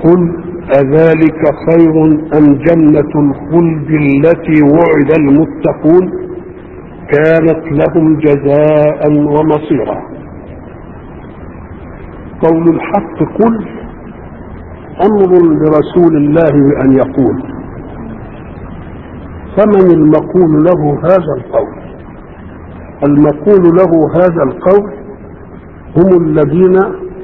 قل أذلك خير أم جنة الخلد التي وعد المتقون كانت لهم جزاء ومصيرا قول الحق قل أمر لرسول الله أن يقول فمن المقول له هذا القول المقول له هذا القول هم الذين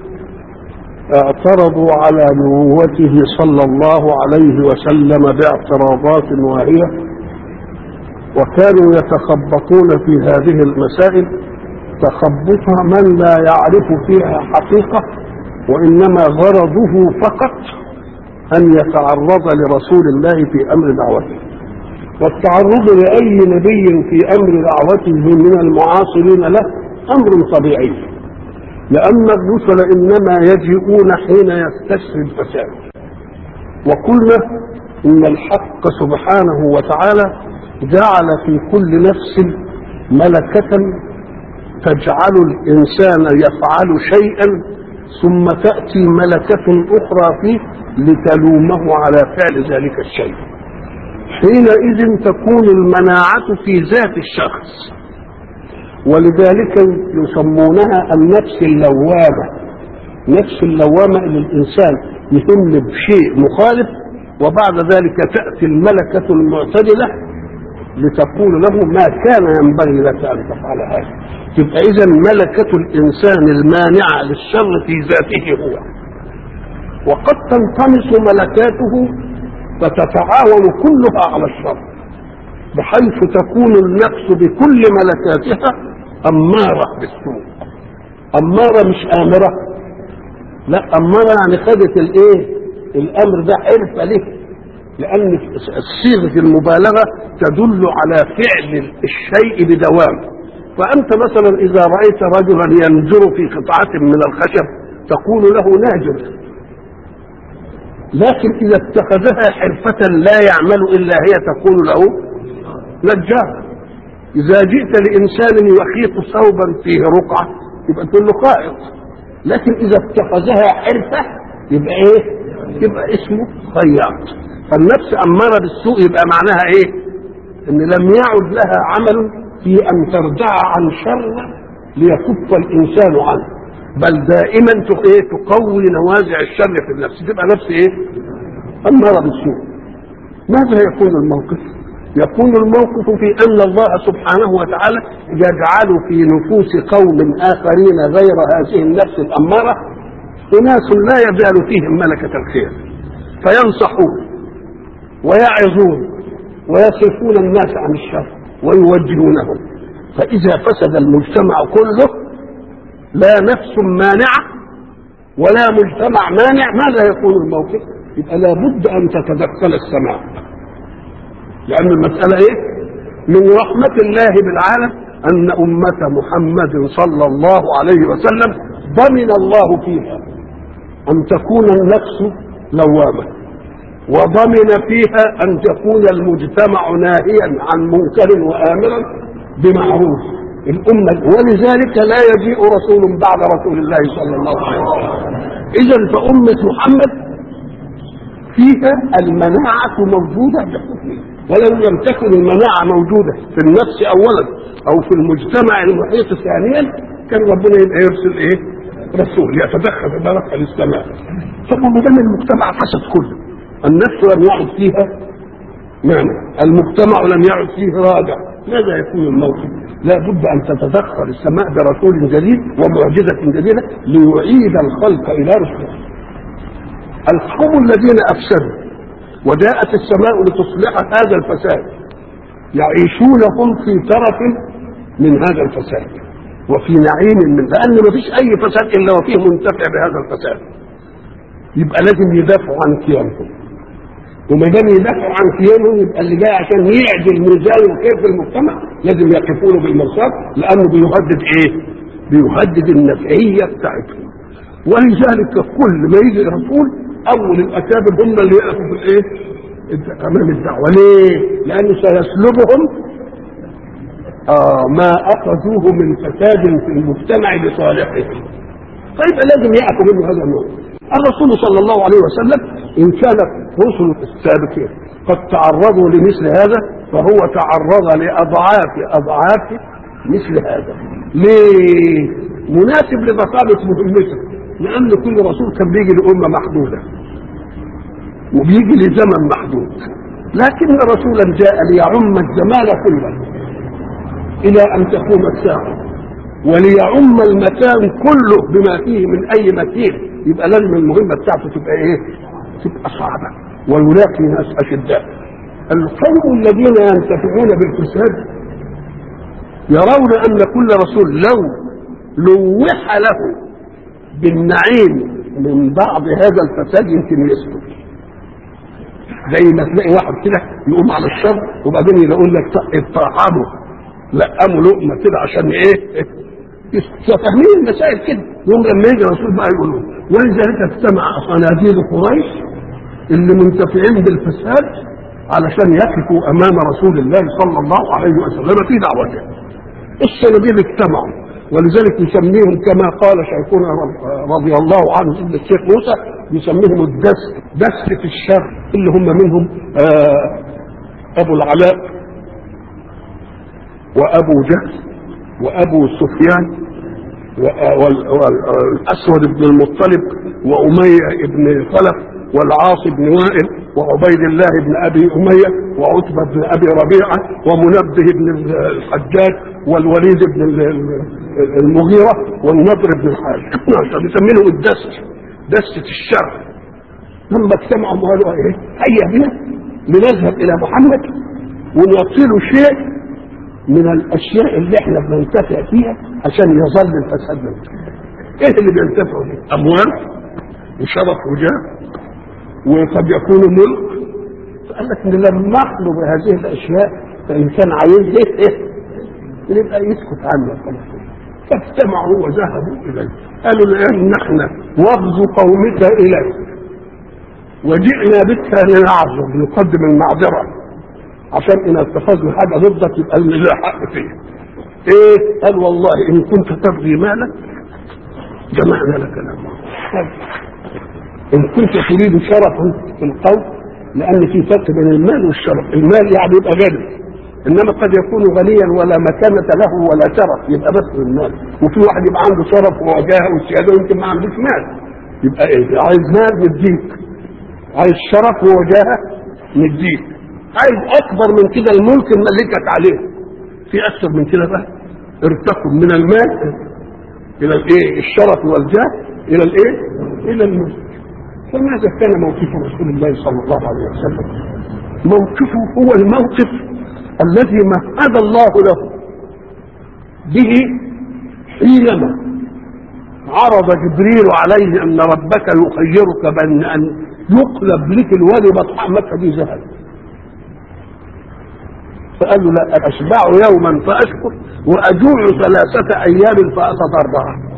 اعترضوا على نبوته صلى الله عليه وسلم باعتراضات واهية وكانوا يتخبطون في هذه المسائل تخبطها من لا يعرف فيها حقيقة وإنما غرضه فقط أن يتعرض لرسول الله في أمر دعوته والتعرض لأي نبي في أمر دعوته من المعاصرين له أمر طبيعي لأن الرسل إنما يجيئون حين يستشري الفساد وقلنا إن الحق سبحانه وتعالى جعل في كل نفس ملكة تجعل الإنسان يفعل شيئا ثم تأتي ملكة أخرى فيه لتلومه على فعل ذلك الشيء حينئذ تكون المناعة في ذات الشخص ولذلك يسمونها النفس اللوامة نفس اللوامة إن الإنسان يهم بشيء مخالف وبعد ذلك تأتي الملكة المعتدلة لتقول له ما كان ينبغي لك أن تفعل هذا تبقى إذا ملكة الإنسان المانعة للشر في ذاته هو وقد تنطمس ملكاته فتتعاون كلها على الشر بحيث تكون النفس بكل ملكاتها أمارة بالسوء أمارة مش آمرة لا أمارة يعني خدت الإيه الأمر ده حرفة له لأن صيغة المبالغة تدل على فعل الشيء بدوام فأنت مثلا إذا رأيت رجلا ينجر في قطعة من الخشب تقول له ناجر لكن إذا اتخذها حرفة لا يعمل إلا هي تقول له نجار إذا جئت لإنسان يخيط ثوبا فيه رقعة يبقى تقول له خائط لكن إذا اتخذها حرفة يبقى إيه؟ يبقى اسمه خياط فالنفس أمارة بالسوء يبقى معناها إيه؟ إن لم يعد لها عمل في أن تردع عن شر ليكف الإنسان عنه بل دائما إيه؟ تقوي نوازع الشر في النفس تبقى نفس إيه؟ أمارة بالسوء ماذا يكون الموقف؟ يكون الموقف في أن الله سبحانه وتعالى يجعل في نفوس قوم آخرين غير هذه النفس الأمارة أناس لا يزال فيهم ملكة الخير فينصحون ويعظون ويصرفون الناس عن الشر ويوجهونهم فإذا فسد المجتمع كله لا نفس مانعة ولا مجتمع مانع ماذا يكون الموقف؟ يبقى لابد أن تتدخل السماء لأن المسألة إيه؟ من رحمة الله بالعالم أن أمة محمد صلى الله عليه وسلم ضمن الله فيها أن تكون النفس لوامة وضمن فيها أن تكون المجتمع ناهيا عن منكر وآمرا بمعروف الأمة ولذلك لا يجيء رسول بعد رسول الله صلى الله عليه وسلم إذا فأمة محمد فيها المناعة موجودة بحكمه ولو لم تكن المناعة موجودة في النفس أولا أو في المجتمع المحيط ثانيا كان ربنا يبقى يرسل إيه؟ رسول يتدخل تدخل السماء طب ما دام المجتمع فسد كله النفس لم يعد فيها معنى المجتمع لم يعد فيه رادع ماذا يكون الموقف؟ لا بد ان تتدخل السماء برسول جديد ومعجزه جديده ليعيد الخلق الى رشده. القوم الذين افسدوا وجاءت السماء لتصلح هذا الفساد يعيشون هم في ترف من هذا الفساد وفي نعيم من لان ما فيش اي فساد الا وفيه منتفع بهذا الفساد يبقى لازم يدافعوا عن قيامهم وما دام يدافعوا عن قيامهم يبقى اللي جاي عشان يعدل ميزان الخير في المجتمع لازم يقفون بالمرصاد لانه بيهدد ايه؟ بيهدد النفعيه بتاعتهم ولذلك كل ما يجي رسول اول الاكابر هم اللي يقفوا في الايه؟ امام الدعوه ليه؟ لانه سيسلبهم آه ما اخذوه من فساد في المجتمع لصالحهم فيبقى لازم يعفو منه هذا النوع الرسول صلى الله عليه وسلم ان كانت رسل السابقين قد تعرضوا لمثل هذا فهو تعرض لاضعاف اضعاف مثل هذا ليه مناسب لضخامه مهمته لان كل رسول كان بيجي لامه محدوده وبيجي لزمن محدود لكن رسولا جاء ليعم الزمان كله الى ان تقوم الساعه وليعم المكان كله بما فيه من اي مكين يبقى لازم المهمه بتاعته تبقى ايه؟ تبقى صعبه ويلاقي ناس اشداء القوم الذين ينتفعون بالفساد يرون ان كل رسول لو لوح له بالنعيم من بعض هذا الفساد يمكن يسكت زي ما تلاقي واحد كده يقوم على الشر وبعدين يقول لك اطعمه لقموا لقمه كده عشان ايه؟ فاهمين المسائل كده يوم لما يجي الرسول بقى يقول له ولذلك اجتمع صناديد قريش اللي منتفعين بالفساد علشان يقفوا امام رسول الله صلى الله عليه وسلم في دعوته الصناديد اجتمعوا ولذلك يسميهم كما قال شيخنا رضي الله عنه ابن الشيخ موسى يسميهم الدست دستة الشر اللي هم منهم آه ابو العلاء وابو جهل وابو سفيان والاسود بن المطلب واميه بن خلف والعاص بن وائل وعبيد الله بن ابي اميه وعتبه بن ابي ربيعه ومنبه بن الحجاج والوليد بن المغيره والنضر بن الحارث بيسمينهم الدست دسه الشر لما اجتمعوا قالوا ايه هيا بنا لنذهب الى محمد ونعطي له شيء من الاشياء اللي احنا بننتفع فيها عشان يظل الفساد منه. ايه اللي بينتفعوا فيه؟ اموال وشرف وجاه وقد يكون ملك فقال لك ان لما اخلو بهذه الاشياء فان كان عايز ايه ايه يبقى يسكت عنه خلاص فاجتمعوا وذهبوا اليه قالوا لان نحن وفد قومك اليك وجئنا بك لنعذر نقدم المعذره عشان ان اتخذنا حاجه ضدك يبقى اللي له حق فيه ايه قال والله ان كنت تبغي مالك جمعنا لك الاموال ان كنت تريد شرفا في القول لان في فرق بين المال والشرف المال يعني يبقى غني انما قد يكون غنيا ولا مكانة له ولا شرف يبقى بس المال وفي واحد يبقى عنده شرف ووجاهه وسياده ويمكن ما عندوش مال يبقى ايه عايز مال نديك عايز شرف ووجاهه نديك عايز اكبر من كده الملك ملكك عليه في اكثر من كده بقى ارتقوا من المال الى الايه الشرف والجاه الى الايه الى الملك فماذا كان موقف رسول الله صلى الله عليه وسلم موقفه هو الموقف الذي مهد الله له به حينما عرض جبريل عليه ان ربك يخيرك بان ان يقلب لك الوادي بطحاء مكه دي ذهب فقال له لا أشبع يوما فأشكر وأجوع ثلاثة أيام فأتضرع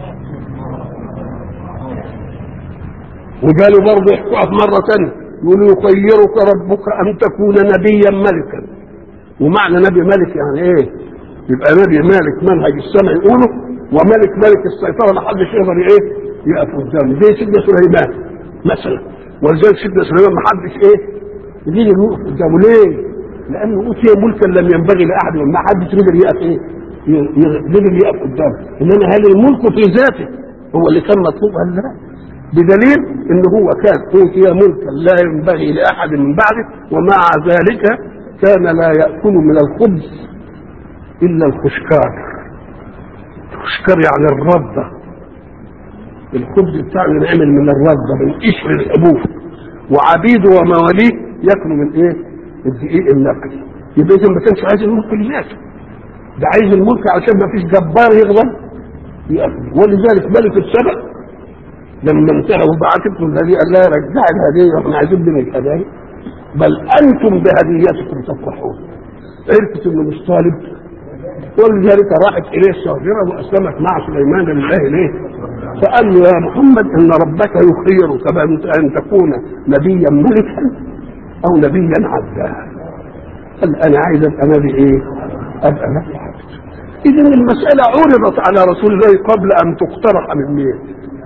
وقالوا برضه يحكوها في مرة ثانية يقولوا يخيرك ربك أن تكون نبيا ملكا ومعنى نبي ملك يعني إيه؟ يبقى نبي مالك منهج السمع يقوله وملك ملك السيطرة ما حدش يقدر إيه؟ يقف قدامه زي سيدنا سليمان مثلا ولذلك سيدنا سليمان ما حدش إيه؟ يجي يقف قدامه ليه؟ لانه اوتي ملكا لم ينبغي لاحد ما حدش يقدر يقف ايه يقدر يقف قدامه انما هل الملك في ذاته هو اللي كان مطلوب قال لا بدليل ان هو كان اوتي ملكا لا ينبغي لاحد من بعده ومع ذلك كان لا ياكل من الخبز الا الخشكار الخشكار يعني الرده الخبز بتاعه ينعمل من الرده من قشر الحبوب وعبيده ومواليه ياكلوا من ايه؟ الدقيق النقي يبقى اذا ما كانش عايز الملك لذاته ده عايز الملك عشان ما فيش جبار يغضب يأكل ولذلك ملك السبع لما انتهى وبعثتم الذي قال لا رجع الهديه واحنا عايزين من الهدايا بل انتم بهديتكم تفرحون عرفت انه مش طالب ولذلك راحت اليه الصاغره واسلمت مع سليمان لله ليه؟ فقال له يا محمد ان ربك يخيرك بان تكون نبيا ملكا او نبيا عبدا قال انا عايز ابقى نبي ايه ابقى نبي عبد اذا المساله عرضت على رسول الله قبل ان تقترح من مين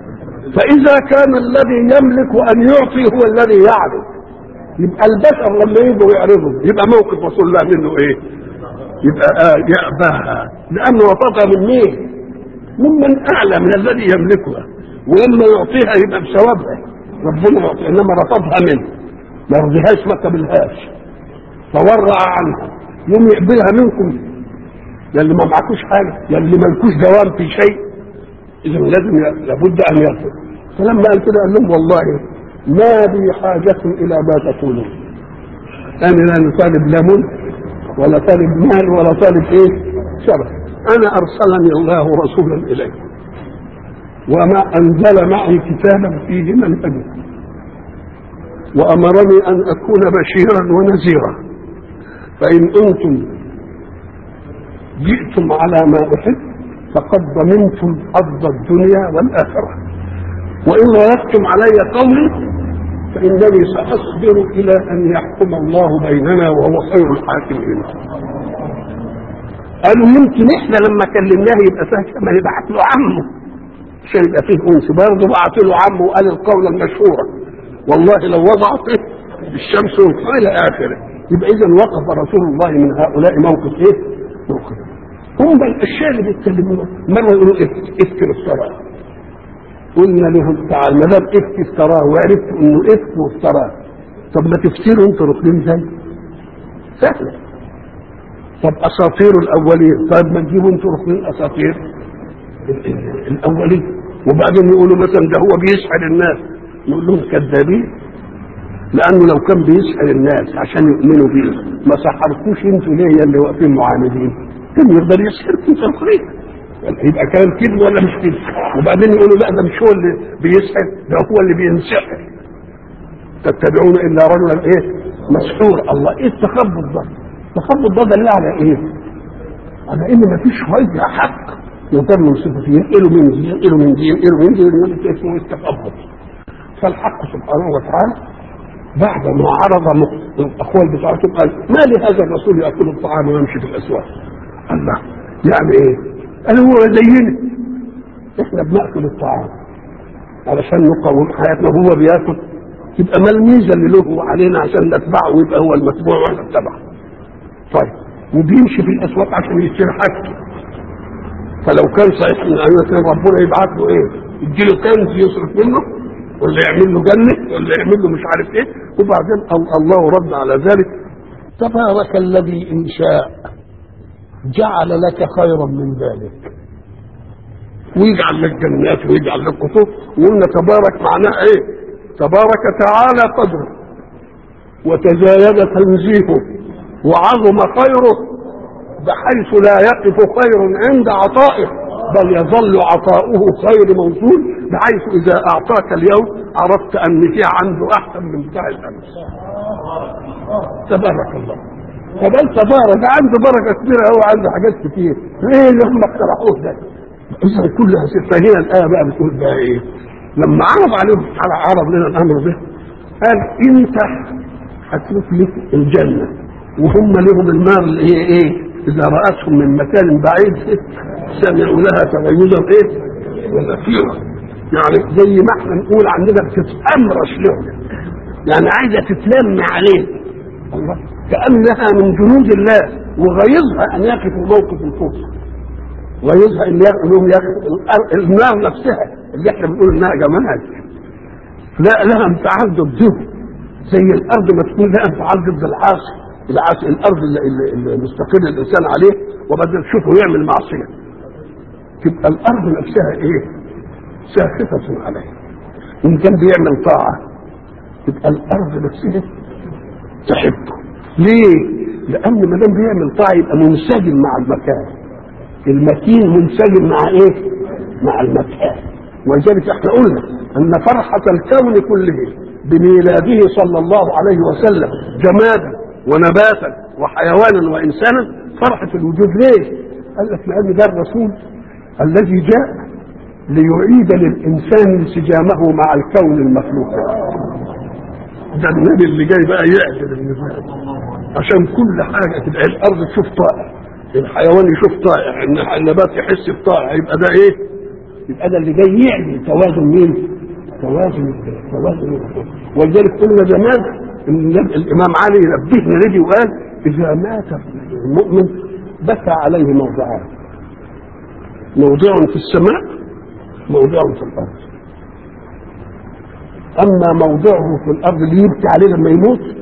فإذا كان الذي يملك أن يعطي هو الذي يعرض يبقى البشر لما يجوا يعرضوا يبقى موقف رسول الله منه ايه؟ يبقى آه يأباها لأنه وسطها من مين؟ ممن أعلى من الذي يملكها ولما يعطيها يبقى بثوابها ربنا يعطي إنما رفضها منه ما يرضيهاش ما قبلهاش تورع عنها يوم يقبلها منكم يلي ما معكوش حاجة يلي مالكوش دوام في شيء إذا لازم ي- لابد أن يرفض فلما قال كده قال لهم والله ما بي حاجة إلى ما تقولون أنا لا نطالب لا ملك ولا طالب مال ولا طالب إيه شرف أنا أرسلني الله رسولا إليه وما أنزل معي كتابا فيه منهج وأمرني أن أكون بشيرا ونذيرا فإن أنتم جئتم على ما أحب فقد ضمنتم حظ الدنيا والآخرة وإن رددتم علي قولي فإنني سأصبر إلى أن يحكم الله بيننا وهو خير الحاكمين قالوا يمكن احنا لما كلمناه يبقى فاهم ما يبعت له عمه عشان يبقى فيه انس برضه بعت له عمه وقال القولة المشهورة والله لو وضعت إيه الشمس والقمر الى اخره يبقى اذا وقف رسول الله من هؤلاء موقف ايه؟ موقف هم الاشياء اللي بيتكلموا مره يقولوا افك افك الصلاه قلنا لهم تعال ما دام افك افتراه وعرفت انه افك وافتراه طب ما تفتروا انتوا ركنين زي سهله طب اساطير الاولين طيب ما تجيبوا انتوا ركنين اساطير ال- ال- الاولين وبعدين يقولوا مثلا ده هو بيسحر الناس نقول لهم كذابين لانه لو كان بيسحر الناس عشان يؤمنوا بيه ما سحرتوش انتوا ليه يا اللي واقفين معاندين كان يقدر يسحركم تلقين يبقى كلام كذب ولا مش كذب وبعدين يقولوا لا ده مش هو اللي بيسحر ده هو اللي بينسحر تتبعون الا رجلا ايه مسحور الله ايه التخبط ده التخبط ده دليل على ايه على ان مفيش وجه حق يقدر يوصفه فيه ينقلوا من دي ينقلوا من دي ينقلوا من دي ينقلوا من دي اسمه التخبط فالحق سبحانه وتعالى بعد ما عرض مق- الاقوال بتاعته قال ما لهذا الرسول ياكل الطعام ويمشي في الاسواق الله يعني ايه قال هو زينا احنا بناكل الطعام علشان نقوم حياتنا وهو بياكل يبقى ما الميزه اللي له علينا عشان نتبعه ويبقى هو المتبوع واحنا نتبعه طيب وبيمشي في الاسواق عشان يشتري حاجته فلو كان صحيح ان ايوه كان ربنا يبعت له ايه يديله كنز يصرف منه ولا يعمل له جنه ولا يعمل له مش عارف ايه وبعدين ال- الله رد على ذلك تبارك الذي ان شاء جعل لك خيرا من ذلك ويجعل لك جنات ويجعل لك قصور وقلنا تبارك معناه ايه تبارك تعالى قدره وتزايد تنزيهه وعظم خيره بحيث لا يقف خير عند عطائه بل يظل عطاؤه خير موصول بحيث اذا اعطاك اليوم عرفت ان في عنده احسن من بتاع الامس تبارك الله فبل تبارك عنده بركه كبيره قوي عنده حاجات كتير ايه اللي هم اقترحوه ده اذا كل هذه فهنا الايه بقى بتقول بقى ايه لما عرض عليهم عرض لنا الامر ده قال انت هتشوف لك الجنه وهم لهم النار اللي هي ايه اذا راتهم من مكان بعيد سمعوا لها تغيظا ايه وزفيرا يعني زي ما احنا نقول عندنا بتتامرش لهم يعني عايزه تتلم عليه الله كانها من جنود الله وغيظها ان يقفوا موقف الكفر ويظهر ان لهم النار نفسها اللي احنا بنقول انها جمال لا لها انفعال ضدهم زي الارض ما تكون لها انفعال ضد العاصي العاصي الارض اللي, اللي المستقر الانسان عليه وبعدين تشوفه يعمل معصيه تبقى الارض نفسها ايه؟ ساخطة عليه وان كان بيعمل طاعه تبقى الارض نفسها تحبه ليه؟ لان ما دام بيعمل طاعه يبقى منسجم مع المكان المكين منسجم مع ايه؟ مع المكان ولذلك احنا قلنا ان فرحة الكون كله بميلاده صلى الله عليه وسلم جمادا ونباتا وحيوانا وانسانا فرحة الوجود ليه؟ قال لك لان ده الرسول الذي جاء ليعيد للانسان انسجامه مع الكون المخلوق ده النبي اللي جاي بقى يعدل النظام عشان كل حاجه تبقى الارض تشوف طائع الحيوان يشوف طائع النبات يحس بطائع يبقى ده ايه؟ يبقى ده اللي جاي يعمل توازن مين؟ توازن توازن ولذلك قلنا زمان ان الامام علي نبهنا لدي وقال اذا مات المؤمن بكى عليه موضعان موضع في السماء موضع في الارض اما موضعه في الارض اللي يبكي عليه لما يموت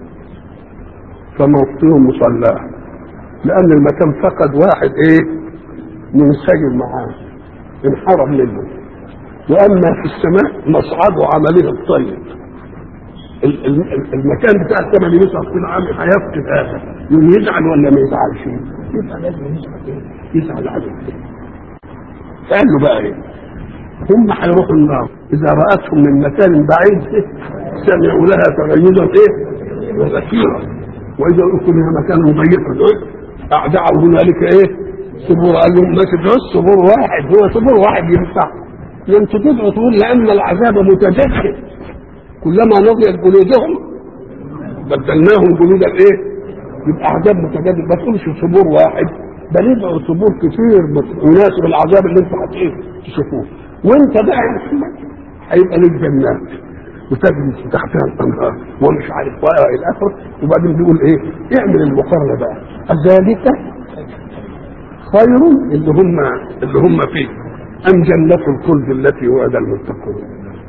فموطنه مصلاه لان المكان فقد واحد ايه منسجم معاه انحرم منه واما في السماء مصعده عمله الطيب ال- ال- المكان بتاع السماء اللي يصعد كل عام هيفقد هذا يوم يزعل ولا ما يزعلش يبقى لازم يزعل إيه؟ يزعل عليه قال له بقى ايه هم هيروحوا النار اذا راتهم من مكان بعيد إيه؟ سمعوا لها تغيظا ايه وزفيرا واذا لقوا منها مكان ضيقا إيه؟ اعدعوا هنالك ايه صبور قال لهم ما تدعوش صبور واحد هو صبور واحد ينفع لم تدعوا تقول لان العذاب متجدد كلما نضجت جلودهم بدلناهم جلودا ايه يبقى عذاب متجدد ما تقولش صبور واحد بل ادعوا صبور كتير يناسب العذاب اللي انتوا هت- تشوفوه وانت بقى يا محمد هيبقى لك جنات وتجري تحتها الانهار ومش عارف والى اخره وبعدين بيقول ايه اعمل المقارنه بقى ذلك خير اللي هم اللي هم فيه ام جنة الخلد التي وعد المتقون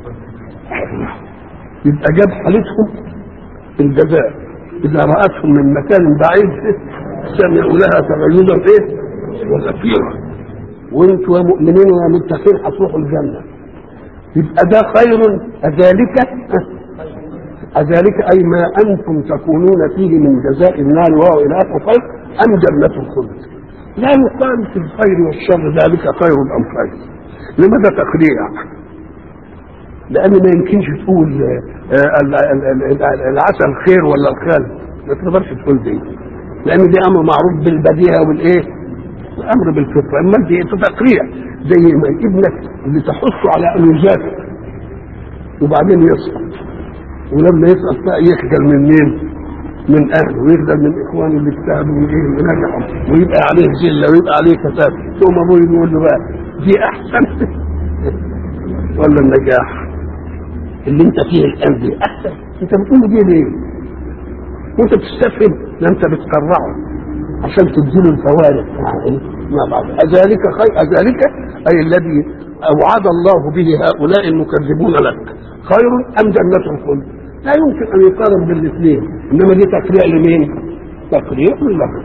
يبقى جاب حالتهم الجزاء اذا راتهم من مكان بعيد سمعوا لها تغيظا ايه وزفيرا وانتوا يا مؤمنين ويا متقين هتروحوا الجنه يبقى ده خير اذلك أذلك أي ما أنتم تكونون فيه من جزاء النار وهو إلى آخر خير أم جنة الخلد لا يقال في الخير والشر ذلك خير أم خير لماذا تخديع لأن ما يمكنش تقول آه، ال- ال- ال- ال- العسل خير ولا الخال ما تقدرش تقول دي لأن دي أمر معروف بالبديهة والإيه الأمر بالفطرة أما دي تقريع زي ما ابنك اللي تحثه على أن يذاكر وبعدين يسقط ولما يسقط بقى يخجل من مين؟ من اهله ويخجل من اخوانه اللي اجتهدوا وايه اللي نجحوا ويبقى عليه ذله ويبقى عليه كتاب ثم ابوه يقول له بقى دي احسن ولا النجاح اللي انت فيه الان دي احسن انت بتقول دي ليه؟ وانت بتستفهم ده انت بتقرعه عشان تديله الفوارق يعني ما بعد أذلك خير أذلك أي الذي أوعد الله به هؤلاء المكذبون لك خير أم جنة الخلد لا يمكن أن يقارن بالاثنين إنما دي تقريع لمين؟ تقريع لهم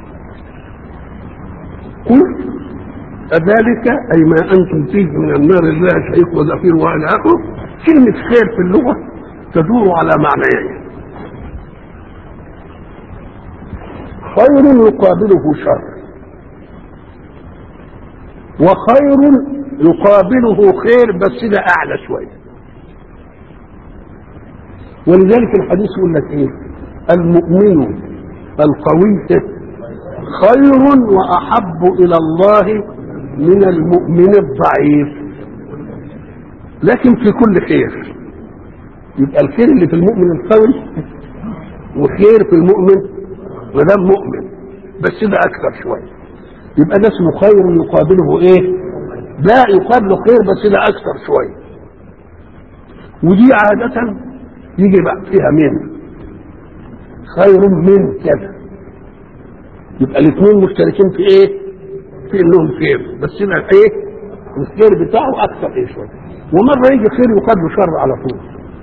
قل أذلك أي ما أنتم فيه من النار الله شهيق وزفير وإلى آخره كلمة خير في اللغة تدور على معنيين خير يقابله شر وخير يقابله خير بس ده اعلى شويه ولذلك الحديث يقول لك ايه المؤمن القوي خير واحب الى الله من المؤمن الضعيف لكن في كل خير يبقى الخير اللي في المؤمن القوي وخير في المؤمن ما دام مؤمن بس ده اكثر شويه يبقى ده اسمه خير يقابله ايه لا يقابله خير بس ده اكثر شويه ودي عادة يجي بقى فيها من خير من كذا يبقى الاثنين مشتركين في ايه في انهم خير بس ده ايه الخير بتاعه اكثر ايه شويه ومره يجي خير يقابله شر على طول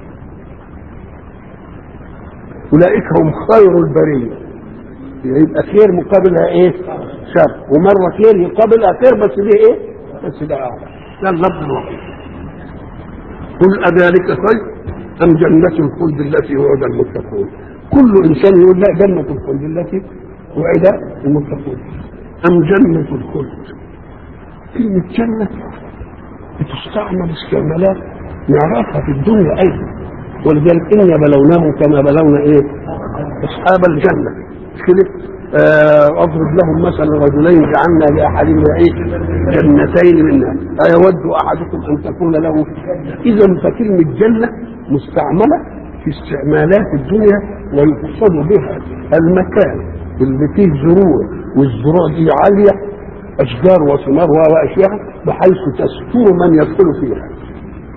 اولئك هم خير البريه يبقى خير مقابلها ايه شر ومره خير يقابلها خير بس دي ايه بس ده اعلى ده اللفظ الوحيد قل اذلك خير ام جنة الخلد التي وعد المتقون كل انسان يقول لا جنة الخلد التي وعد المتقون ام جنة الخلد كلمة جنة بتستعمل استعمالات نعرفها في الدنيا ايضا ولذلك انا بلوناهم كما بلونا ايه اصحاب الجنه مش كده آه، اضرب لهم مثلا رجلين جعلنا لاحدهما ايه جنتين منها ايود احدكم ان تكون له اذا فكلمه جنه مستعمله في استعمالات الدنيا ويقصد بها المكان اللي فيه زروع والزروع دي عاليه اشجار وثمار واشياء بحيث تستر من يدخل فيها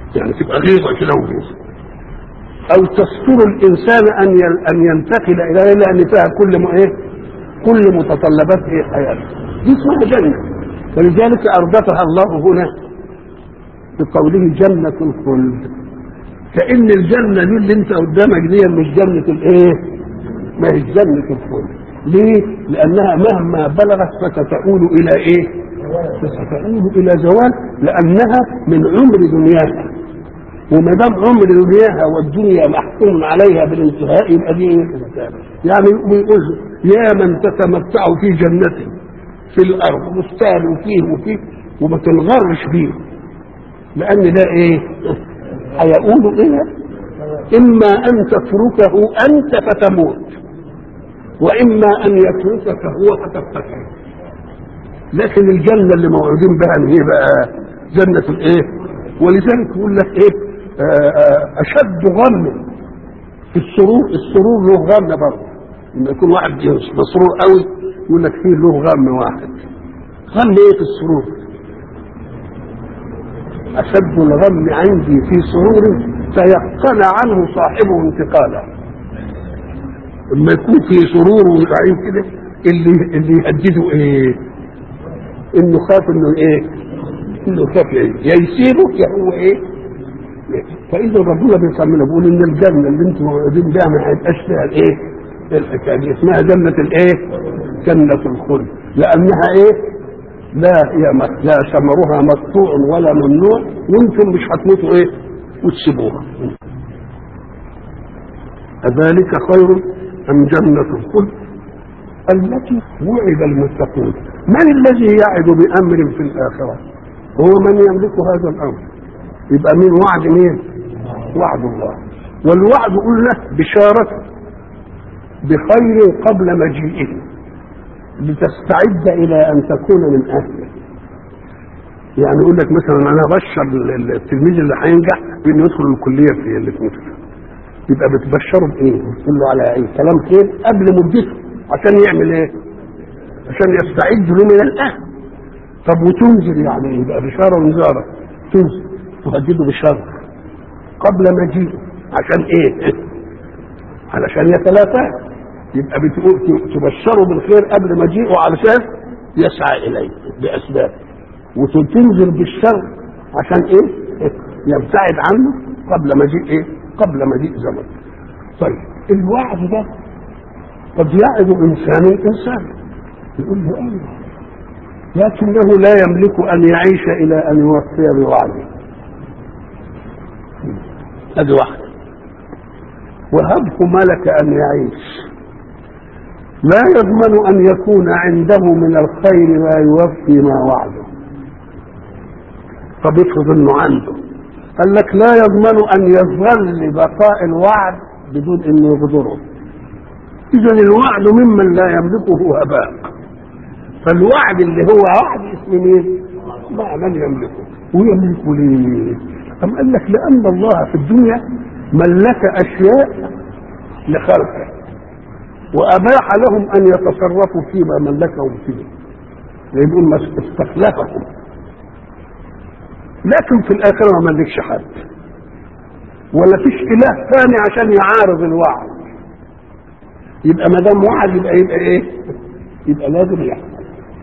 يعني تبقى غيظه كده وغيظه او تستر الانسان ان ان ينتقل الى لان فيها كل م... ايه كل متطلبات ايه حياته دي اسمها جنه ولذلك اردفها الله هنا بقوله جنه الخلد كان الجنه دي اللي انت قدامك دي مش جنه الايه ما هي جنه الخلد ليه لانها مهما بلغت فستؤول الى ايه فستؤول الى زوال لانها من عمر دنياها وما دام عمر دنياها والدنيا محكوم عليها بالانتهاء يبقى دي يعني بيقول يا من تتمتع في جنة في الارض بستان وفيه وفيه وما تنغرش بيه لان ده ايه هيقول الى اما ان تتركه انت فتموت واما ان يتركك هو فتفتكر لكن الجنه اللي موعودين بها ايه بقى جنه الايه ولذلك يقول لك ايه اشد غم في السرور السرور له غم برضه لما يكون واحد مسرور قوي يقول لك فيه له غم واحد غم ايه في السرور اشد الغم عندي في سرور تيقن عنه صاحبه انتقالا لما يكون في سرور وسعيد كده اللي اللي يهدده ايه انه خاف انه ايه انه خاف ايه يا يسيبه يا هو ايه فاذا ربنا بيطمنا بيقول ان الجنه اللي انتم موعودين بها ما هيبقاش فيها الايه؟ الحكايه دي اسمها جنه الايه؟ جنه الخلد لانها ايه؟ لا هي لا ثمرها مقطوع ولا ممنوع وانتم مش هتموتوا ايه؟ وتسيبوها. أذلك خير أم جنة الخلد التي وعد المتقون من الذي يعد بأمر في الآخرة هو من يملك هذا الأمر يبقى مين وعد مين وعد الله والوعد قلنا بشارة بخير قبل مجيئه لتستعد الى ان تكون من اهله يعني يقول لك مثلا انا بشر التلميذ اللي هينجح بانه يدخل الكليه في اللي في مصر يبقى بتبشره بايه؟ بتقول له على ايه؟ كلام خير قبل مدته عشان يعمل ايه؟ عشان يستعد له من الاهل طب وتنزل يعني يبقى بشاره ونزاره تنزل تهدده بالشر قبل مجيئه عشان ايه؟ علشان يتلافى يبقى بتقول تبشره بالخير قبل مجيئه علشان يسعى اليه باسباب وتنزل بالشر عشان ايه؟ يبتعد عنه قبل مجيء ايه؟ قبل مجيء زمن. طيب الوعد ده قد يعد انسان انسان يقول له ايوه لكنه لا يملك ان يعيش الى ان يوفي بوعده. هذه واحده. وهبه ملك ان يعيش لا يضمن ان يكون عنده من الخير ما يوفي ما وعده طب افرض انه عنده قال لك لا يضمن ان يظل بقاء الوعد بدون ان يغدره اذا الوعد ممن لا يملكه هباء فالوعد اللي هو وعد اسم مين؟ مع من يملكه ويملكه ليه؟ أم قال لك لأن الله في الدنيا ملك أشياء لخلقه وأباح لهم أن يتصرفوا فيما ملكهم فيه يقول ما استخلفهم لكن في الآخرة ما ملكش حد ولا فيش إله ثاني عشان يعارض الوعد يبقى ما دام وعد يبقى يبقى إيه؟ يبقى لازم يحصل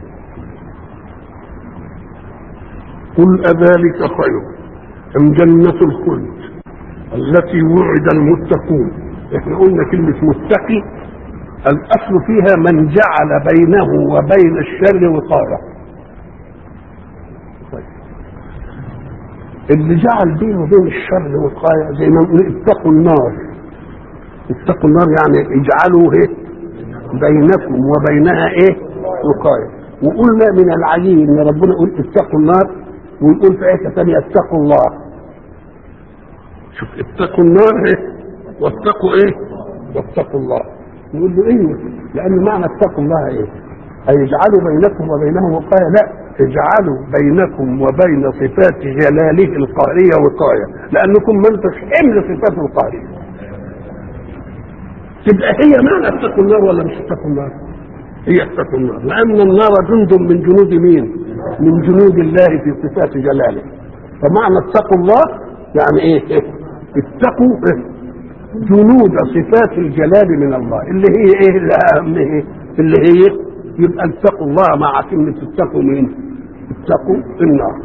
قل أذلك خير أم جنة الخلد التي وعد المتقون احنا قلنا كلمة متقي الأصل فيها من جعل بينه وبين الشر وقاية طيب. اللي جعل بينه وبين الشر وقاية زي ما نقول اتقوا النار اتقوا النار يعني اجعلوا ايه بينكم وبينها ايه وقاية وقلنا من العجيب ان ربنا يقول اتقوا النار ويقول في آية ثانية اتقوا الله شوف اتقوا النار ايه واتقوا ايه واتقوا الله نقول له ايه لان معنى اتقوا الله ايه هيجعلوا بينكم وبينهم وقايه لا اجعلوا بينكم وبين صفات جلاله القهريه وقايه لانكم ما انتش حمل صفات القهريه تبقى هي معنى اتقوا النار ولا مش اتقوا النار هي اتقوا النار لان النار جند من جنود مين من جنود الله في صفات جلاله فمعنى اتقوا الله يعني ايه اتقوا جنود صفات الجلال من الله اللي هي ايه اللي اهم ايه اللي هي يبقى اتقوا الله مع كلمة اتقوا مين اتقوا النار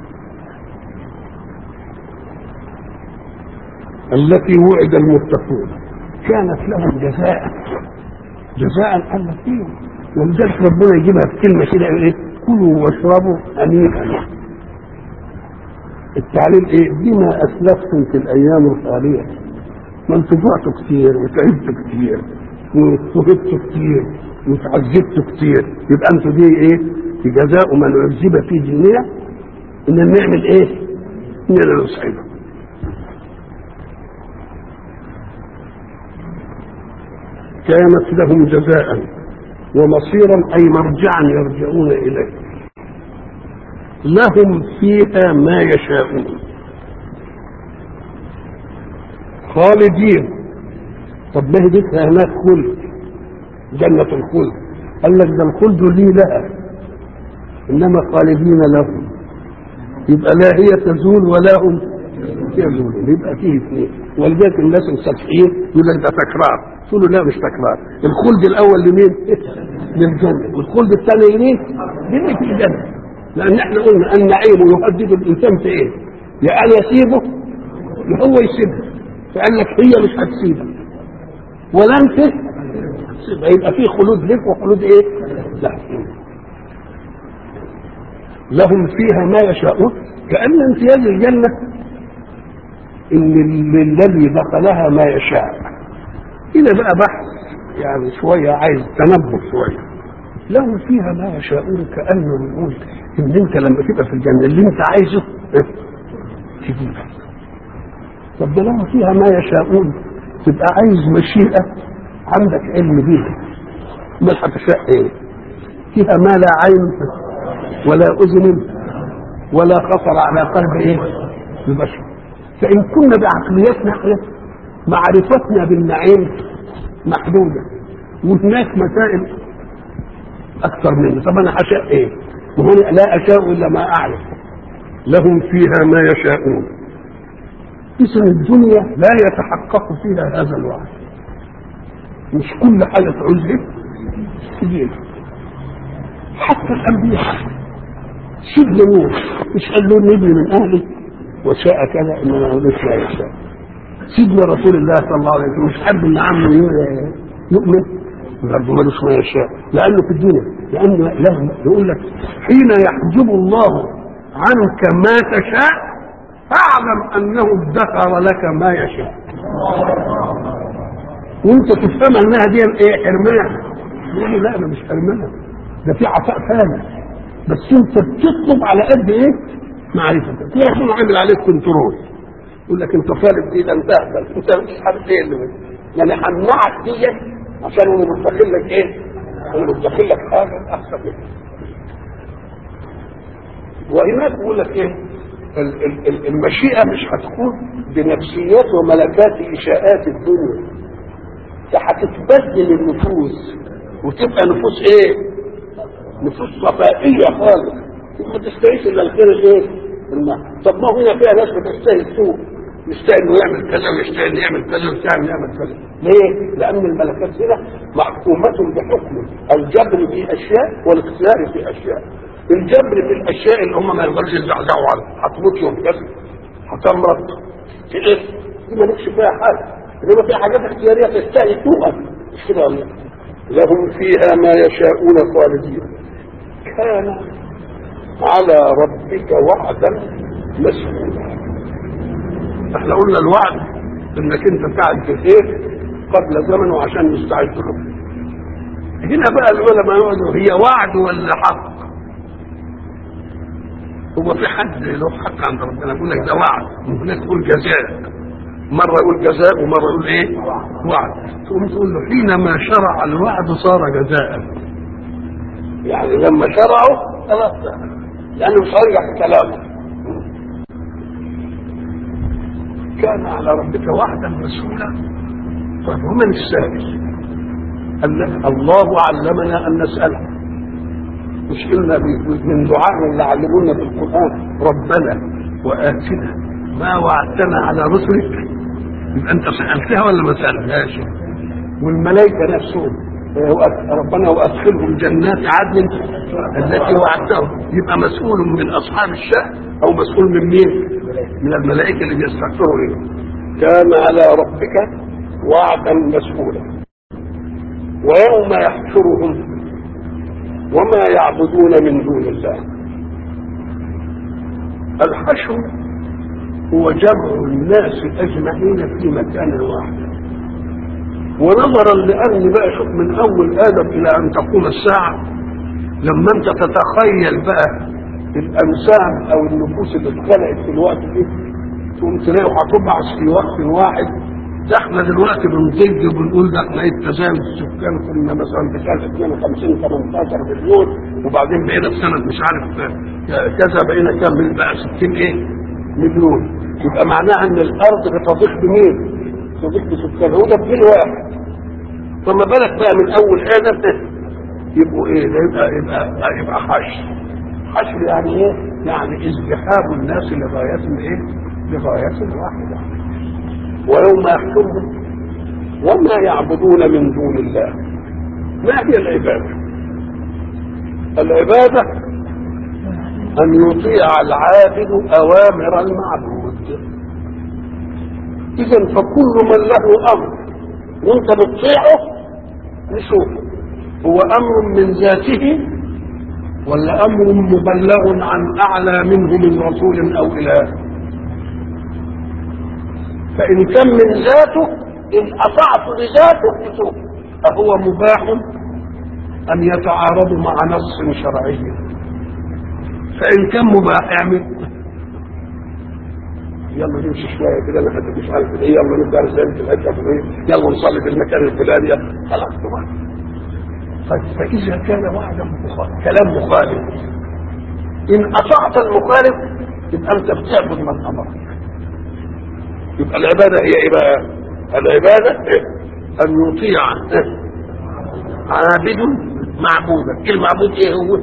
التي وعد المتقون كانت لهم جزاء جزاء قال لك ايه ولذلك ربنا يجيبها في كلمه كده ايه كلوا واشربوا هنيئا التعليل ايه بما اسلفتم في الايام الخاليه ما انتوا جوعتوا كتير وتعبتوا كتير واتهبتوا كتير وتعذبتوا كتير يبقى انتوا دي ايه في جزاء من عذب في دنيا ان نعمل ايه؟ اننا نسعده كانت لهم جزاء ومصيرا اي مرجعا يرجعون اليه لهم فيها ما يشاءون خالدين طب ما هي جبتها هناك خلد جنة الخلد قال لك ده الخلد لي لها انما خالدين لهم يبقى لا هي تزول ولا هم يزولون يبقى فيه اثنين ولذلك الناس السطحيين يقول لك ده تكرار تقول له لا مش تكرار الخلد الاول لمين؟ للجنه والخلد الثاني لمين؟ لمين في الجنه لان احنا قلنا النعيم يهدد الانسان في ايه؟ يا ان يسيبه يا هو يسيبه فقال لك هي مش هتسيبك ولا انت هتسيبها يبقى في خلود لك وخلود ايه؟ لا لهم فيها ما يشاءون كأن امتياز الجنة إن الذي دخلها ما يشاء هنا بقى بحث يعني شوية عايز تنبه شوية لهم فيها ما يشاءون كأنه بيقول إن أنت لما تبقى في الجنة اللي أنت عايزه تجيبه طب ده لهم فيها ما يشاءون تبقى عايز مشيئة عندك علم بيها ما هتشاء ايه فيها ما لا عين ولا اذن ولا خطر على قلب ايه البشر فان كنا بعقليتنا معرفتنا بالنعيم محدوده وهناك مسائل اكثر منه طب انا هشاء ايه وهنا لا اشاء الا ما اعرف لهم فيها ما يشاءون اذا الدنيا لا يتحقق فيها هذا الوعد مش كل حاجه تعوزها تجيلك حتى الانبياء سيدنا نوح مش قال له نبني من اهلي وشاء كذا انما مش لا يشاء سيدنا رسول الله صلى الله عليه وسلم مش حب ان عمه يؤمن برضه ملوش ما يشاء لانه في الدنيا لانه له يقول لك حين يحجب الله عنك ما تشاء فاعلم انه ادخر لك ما يشاء وانت تفهم انها دي ايه حرمان يقول لا انا مش حرمان ده في عطاء ثاني بس انت بتطلب على قد ايه معرفتك في ربنا عامل عليك كنترول يقول لك انت طالب ايه ده انت اهبل انت مش عارف ايه اللي يعني همنعك دي عشان انا مدخل لك ايه انا مدخل لك حاجه احسن منك وهناك بيقول لك ايه ال- ال- ال- المشيئه مش هتكون بنفسيات وملكات اشاءات الدنيا ده هتتبدل النفوس وتبقى نفوس ايه نفوس صفائيه خالص ما تستاهلش الا الخير الايه الماء طب ما هنا فيها ناس بتستاهل السوء يستاهل انه يعمل كذا ويستاهل انه يعمل كذا ويستاهل انه يعمل كذا ليه؟ لان الملكات هنا محكومه بحكم الجبر في اشياء والاختيار في اشياء الجبر في الاشياء اللي هم ما يقدرش يزعزعوا عنها هتموت يوم كذا هتمرض في ايه؟ دي مالكش فيها حاجه انما في حاجات اختياريه تستاهل توقف مش كده ولا لهم فيها ما يشاءون خالدين كان على ربك وعدا مسؤولا احنا قلنا الوعد انك انت تعد في خير قبل زمن وعشان نستعد له هنا بقى العلماء يقولوا هي وعد ولا حق هو في حد له حق عند ربنا يقول لك ده وعد وهناك تقول جزاء مرة يقول جزاء ومرة يقول ايه وعد تقوم تقول له حينما شرع الوعد صار جزاء يعني لما شرعوا خلاص لانه مش هيرجع في كلامه كان على ربك وعدا مسؤولا طيب ومن السائل قال لك الله علمنا ان نساله مش قلنا من دعائنا اللي علمونا في القران ربنا واتنا ما وعدتنا على رسلك يبقى انت سالتها ولا ما سالتهاش والملائكه نفسهم ربنا وادخلهم جنات عدن التي وعدتهم يبقى مسؤول من اصحاب الشأن او مسؤول من مين؟ من الملائكه اللي بيستغفروا له كان على ربك وعدا مسؤولا ويوم يحشرهم وما يعبدون من دون الله الحشر هو جمع الناس اجمعين في مكان واحد ونظرا لان بقى شوف من اول ادم الى ان تقوم الساعه لما انت تتخيل بقى الانسان او النفوس اللي اتخلقت في الوقت ده تقوم تلاقوا هتبعث في وقت واحد ده احنا دلوقتي بنضج وبنقول ده احنا ايه تزايد السكان كنا مثلا بسنه 52 18 مليون وبعدين بقينا في سنه مش عارف كذا بقينا كام بقى 60 ايه مليون يبقى معناها ان الارض بتضيق بمين؟ تضيق بسكان هو ده بجيل واحد فما بالك بقى من اول ادم يبقوا ايه؟ ده يبقى يبقى يبقى حشر حشر يعني ايه؟ يعني ازدحام الناس لغايه ايه؟ لغايه واحده ويوم يحشرهم وما يعبدون من دون الله ما هي العبادة العبادة أن يطيع العابد أوامر المعبود إذا فكل من له أمر وأنت بتطيعه نشوف هو أمر من ذاته ولا أمر مبلغ عن أعلى منه من رسول أو إله فإن كان من ذاته إن أطعت لذاته فتوب أهو مباح أن يتعارض مع نص شرعي فإن كان مباح اعمل يلا نمشي شوية كده أنا حتى مش عارف إيه يلا نبدأ رسالة الحجة الفلانية يلا نصلي في المكان الفلاني خلاص طبعا فإذا كان وعدا مخالف كلام مخالف إن أطعت المخالف يبقى أنت بتعبد من أمرك يبقى العبادة هي ايه بقى العبادة إيه؟ ان يطيع عابد معبودا المعبود ايه هو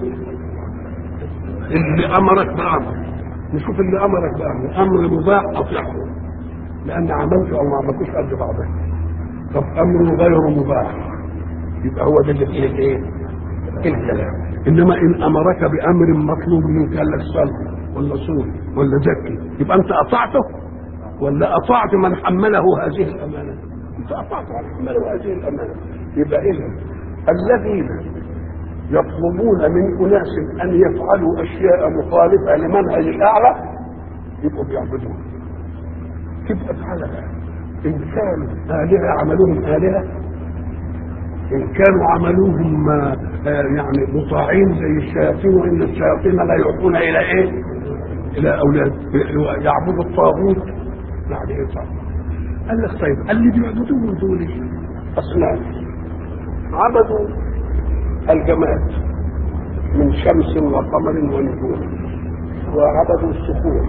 اللي امرك بامر نشوف اللي امرك بامر امر مباح اطيعه لان عملته او ما عملتوش قد بعضه طب امر غير مباح يبقى هو ده اللي فيه الايه الكلام انما ان امرك بامر مطلوب منك قال لك صل ولا صوم ولا زكي يبقى انت اطعته ولا اطعت من حمله هذه الامانه انت اطعت من حمله هذه الامانه يبقى اذا الذين يطلبون من اناس ان يفعلوا اشياء مخالفه لمنهج الاعلى يبقوا بيعبدون تبقى تعالى ان كانوا الهه عملوهم الهه ان كانوا عملوهم آه يعني مطاعين زي الشياطين وان الشياطين لا يوحون الى ايه؟ الى اولاد يعبدوا الطاغوت يعني ايه طبعا قال لك طيب اللي بيعبدوه دول اصنام عبدوا الجماد من شمس وقمر ونجوم وعبدوا الصخور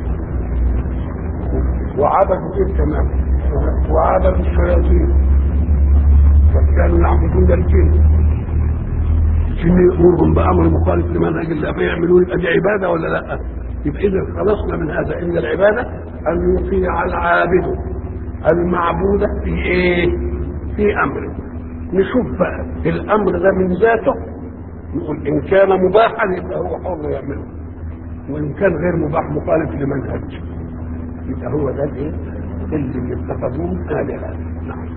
وعبدوا ايه كمان وعبدوا الشياطين وكانوا يعبدون الجن الجن يامرهم بامر مخالف لمنهج الله فيعملون يبقى دي عباده ولا لا؟ يبقى اذا خلصنا من هذا ان العباده ان يطيع العابد المعبود في ايه؟ في امره نشوف بقى الامر ده من ذاته نقول ان كان مباحا يبقى هو حر يعمله وان كان غير مباح مخالف لمنهج يبقى هو ده الايه؟ اللي اتخذوه الهه نعم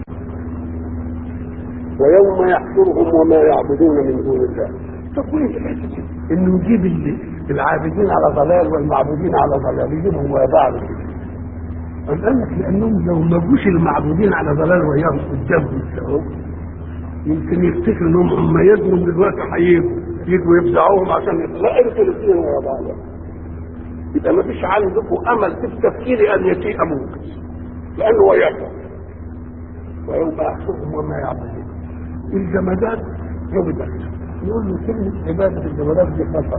ويوم يحشرهم وما يعبدون من دون الله طب وين الحته انه يجيب العابدين على ضلال والمعبودين على ضلال يجيبهم ويا بعض قال لك لانهم لو ما جوش المعبودين على ضلال وياهم قدامهم كده يمكن يفتكروا انهم هم يدنوا دلوقتي هيجوا يجوا يفزعوهم عشان لا انتوا الاثنين ورا بعض يبقى ما فيش عندكم امل في التفكير ان يسيء منكم لانه وياكم ويوم يحشرهم وما يعبدون الجمادات عبدت نقول له كلمة عبادة الجمادات دي خطأ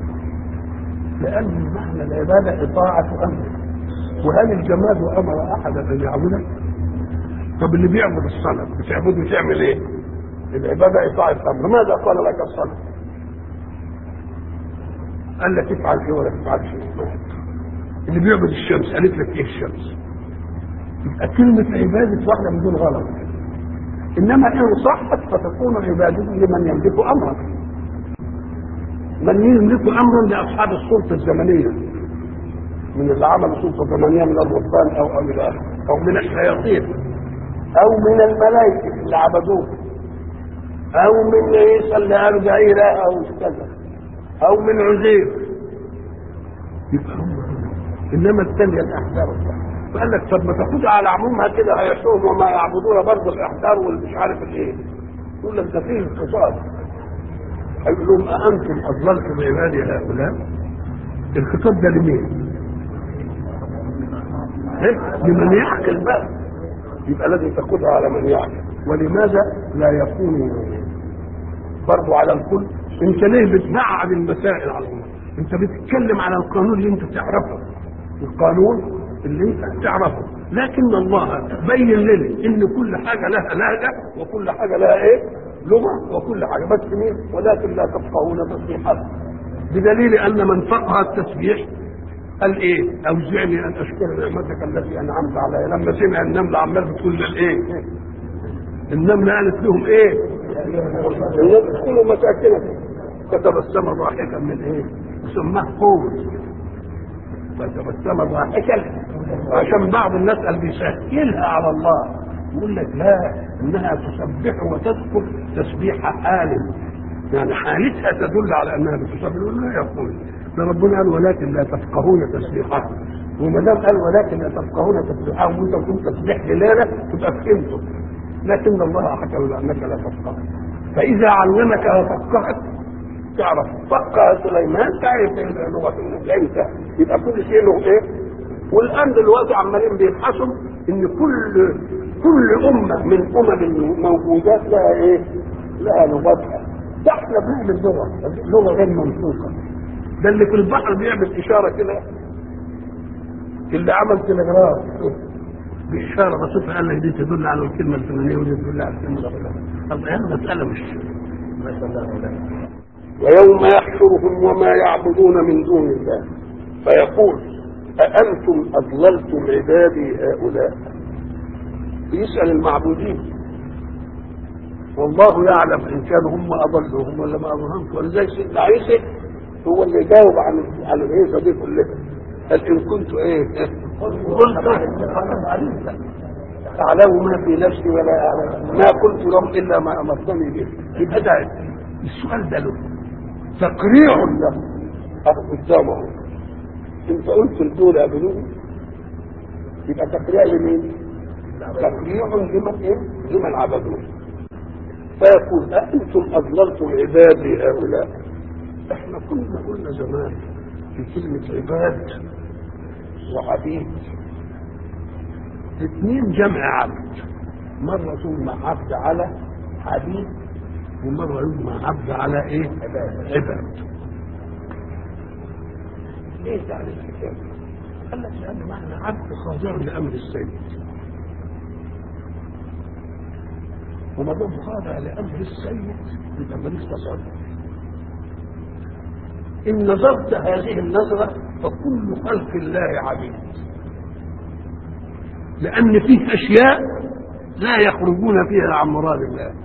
لأن معنى العبادة إطاعة أمر وهل الجماد أمر أحدا أن يعبده؟ طب اللي بيعبد الصنم بتعبده تعمل إيه؟ العبادة إطاعة أمر ماذا قال لك الصنم؟ قال لك افعل شيء ولا تفعل شيء اللي بيعبد الشمس قالت لك ايه الشمس يبقى كلمة عبادة واحدة من دول غلط إنما إن صحت فتكون عبادته لمن يملك أمرا من يملك أمرا لأصحاب السلطة الزمنية من اللي عملوا سلطة زمنية من الرهبان أو أو إلى أو من الشياطين أو من الملائكة اللي عبدوه أو من عيسى اللي قالوا ده إله أو كذا أو من عزير يبقى هم إنما الثانية الأحجار فقال لك طب ما تاخدها على عمومها كده هيحشوهم وما يعبدون برضه الأحجار والمش عارف الإيه يقول لك ده فيه اقتصاد هيقول لهم أأنتم أضللتم عبادي هؤلاء الخطاب ده لمين؟ إيه؟ لمن يعقل بقى يبقى لازم تاخدها على من يعقل ولماذا لا يكون برضه على الكل انت ليه بتبعد المسائل على الامه انت بتتكلم على القانون اللي انت تعرفه القانون اللي انت تعرفه لكن الله بين لنا ان كل حاجه لها لهجه وكل حاجه لها ايه لغه وكل حاجه بس مين ولكن لا تفقهون تسبيحها بدليل ان من فقه التسبيح قال ايه اوزعني ان اشكر نعمتك التي انعمت علي لما سمع النمله عمال بتقول الايه النمله قالت لهم ايه ادخلوا مساكنكم فتبسم ضاحكا من ايه سماه قول فتبسم ضاحكا عشان بعض الناس قال بيسهلها على الله يقول لك لا انها تسبح وتذكر تسبيح حال يعني حالتها تدل على انها بتسبح لا يقول ده ربنا قال ولكن لا تفقهون تسبيحه وما دام قال ولكن لا تفقهون تسبيحه وانت كنت تسبيح دلاله تبقى فهمته لكن الله حكم بانك لا تفقه فاذا علمك وفقهك تعرف فقه سليمان تعرف لغه انت يبقى كل شيء له ايه والان دلوقتي عمالين بيبحثوا ان كل كل امه من امم الموجودات لها ايه؟ لها لغتها ده احنا بنعمل لغه لغه غير منطوقه ده اللي في البحر بيعمل اشاره كده اللي عمل تلغراف بإشارة بسيطة قال لك دي تدل على الكلمة الفلانية ودي تدل على الكلمة الفلانية طب هي المسألة مش ما شاء الله ويوم يحشرهم وما يعبدون من دون الله فيقول أأنتم أضللتم عبادي هؤلاء يسأل المعبودين والله يعلم إن كانوا هم أضلوهم ولا ما أضلهم ولذلك سيدنا عيسى هو اللي جاوب عن عن العيسى دي كلها قال إن كنت إيه قلت تعلم ما في نفسي ولا أعلم ما قلت لهم إلا ما أمرتني به يبقى ده السؤال ده له تقريع له قدامه انت قلت الدول قبلوه يبقى تقريع لمين؟ تقريع لمن ايه؟ لمن عبدوه فيقول أأنتم أضللتم عبادي هؤلاء احنا كنا قلنا زمان في كلمة عباد وعبيد اثنين جمع عبد مرة تجمع عبد على عبيد ومرة يجمع عبد على ايه؟ عباد ايه تعريف الحكايه؟ قال لك لان معنى عبد خاضع لامر السيد وما دام خاضع لامر السيد يبقى ماليش تصرف ان نظرت هذه النظره فكل خلق الله عبيد لان فيه اشياء لا يخرجون فيها عن مراد الله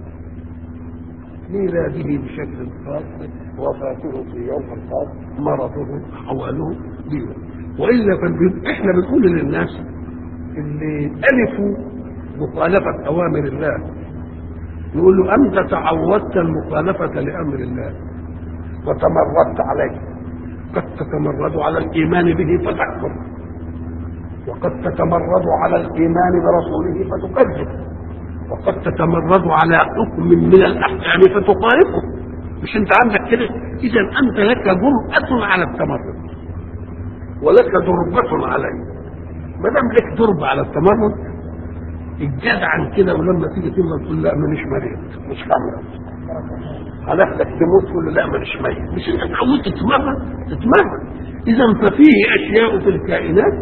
ميلاده بشكل خاص وفاته في يوم خاص مرضه احواله دينه والا احنا بنقول للناس اللي الفوا مخالفه اوامر الله نقول له انت تعودت المخالفه لامر الله وتمردت عليه قد تتمرد على الايمان به فتكفر وقد تتمرد على الايمان برسوله فتكذب وقد تتمرد على حكم من الاحكام فتخالفه مش انت عندك كده اذا انت لك جرأة على التمرد ولك ضربة عليه ما دام لك ضربة على التمرد الجدع عن كده ولما تيجي تمرض تقول لا مانيش مريض مش همرض هناخدك تموت تقول له لا مانيش ميت مش انت اتعودت تتمرد تتمرد اذا ففيه اشياء في الكائنات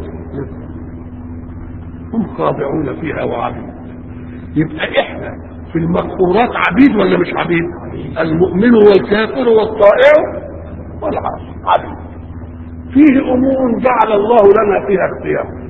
هم خاضعون فيها وعبيد يبقى احنا في المقهورات عبيد ولا مش عبيد المؤمن والكافر والطائع والعاصي عبيد فيه امور جعل الله لنا فيها اختيار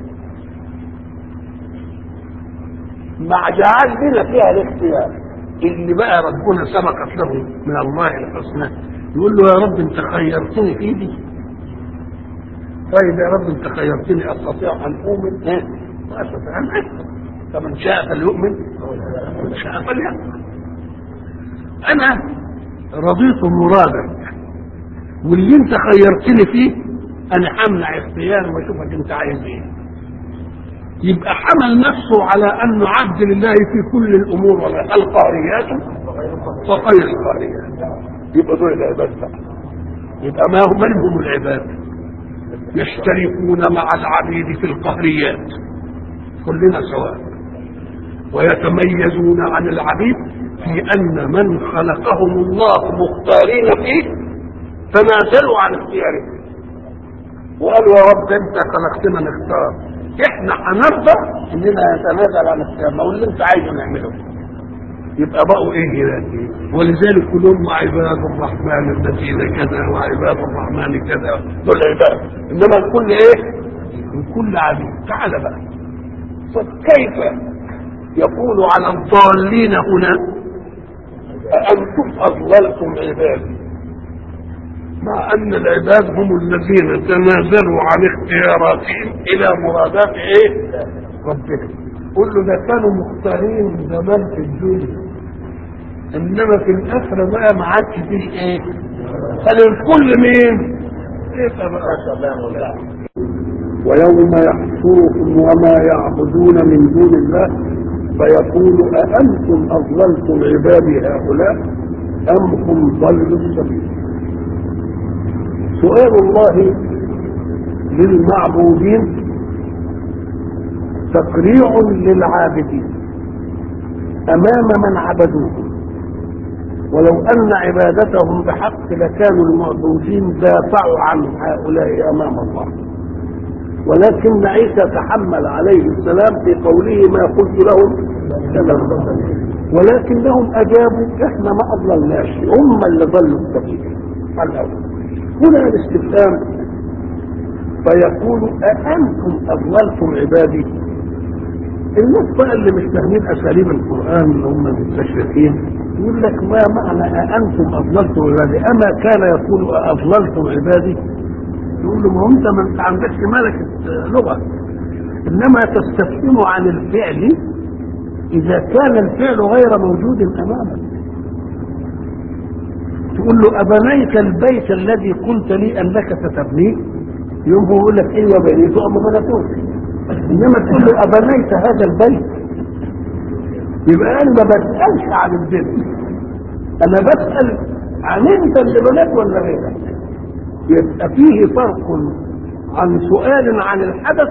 مع جعل لنا فيها الاختيار اللي بقى ربنا سبقت له من الله الحسنى يقول له يا رب انت خيرتني في دي طيب يا رب انت خيرتني استطيع ان اؤمن ايه واستطيع ان اكفر فمن شاء فليؤمن ومن شاء فليكفر انا رضيت مرادك واللي انت خيرتني فيه انا همنع اختيار واشوفك انت عايز ايه يبقى حمل نفسه على انه عبد لله في كل الامور ولا القهريات وغير القهريات يبقى دول العباد بقى يبقى ما هم من هم العباد يشتركون مع العبيد في القهريات كلنا سواء ويتميزون عن العبيد في ان من خلقهم الله مختارين فيه تنازلوا عن اختيارهم وقالوا يا رب انت خلقتنا نختار احنا هنرضى اننا نتنازل عن اختيارنا واللي انت عايزه نعمله يبقى بقوا ايه هنا ولذلك كلهم عباد الرحمن الذين كذا وعباد الرحمن كذا دول عباد انما الكل ايه الكل عبيد تعال بقى طب كيف يقول على الضالين هنا أأنتم أضللتم عبادي مع أن العباد هم الذين تنازلوا عن اختياراتهم إلى مرادات إيه؟ ربهم قل له ده كانوا مختارين زمان في الدنيا إنما في الآخرة بقى ما عادش فيه إيه؟ قال الكل مين؟ إيه بقى ويوم يحشرهم وما يعبدون من دون الله فيقول أأنتم أضللتم عبادي هؤلاء أم هم ضلوا السبيل سؤال الله للمعبودين تقريع للعابدين أمام من عبدوه ولو أن عبادتهم بحق لكانوا المعبودين دافعوا عن هؤلاء أمام الله ولكن عيسى تحمل عليه السلام في قوله ما قلت لهم كما ولكنهم اجابوا احنا ما اضللناش هم اللي ضلوا السبيل الاول هنا الاستفهام فيقول أأنتم أضللتم عبادي الناس بقى اللي مش فاهمين أساليب القرآن اللي هم المستشرقين يقول لك ما معنى أأنتم أضللتم عبادي أما كان يقول أضللتم عبادي يقول له ما انت ما انت عندكش ملكة لغة انما تستفهم عن الفعل اذا كان الفعل غير موجود امامك تقول له ابنيت البيت الذي قلت لي انك ستبنيه يوم هو يقول لك ايه وبنيته اما بنيتوش انما تقول له ابنيت هذا البيت يبقى انا ما بسالش عن البنت انا بسال عن انت اللي بنيت ولا غيرك يبقى فيه فرق عن سؤال عن الحدث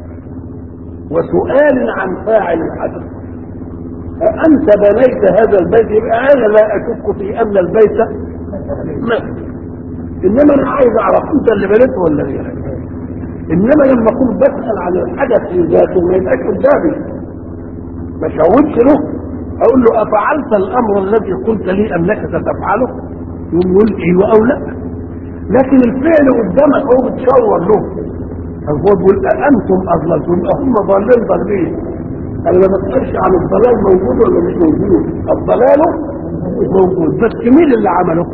وسؤال عن فاعل الحدث أنت بنيت هذا البيت يبقى أنا لا أشك في أن البيت مات إنما أنا عايز أعرف أنت اللي بنيته ولا غيرك إنما لما أكون بسأل عن الحدث في ذاته ما يبقاش قدامي ما شاورش له أقول له أفعلت الأمر الذي قلت لي أنك ستفعله يقول يقول أيوه أو لا لكن الفعل قدامك هو بتشاور له هو بيقول أأنتم أضللتم يبقى هم ضالين ضالين انا ما بسالش عن الضلال موجود ولا مش موجود الضلال موجود بس مين اللي عمله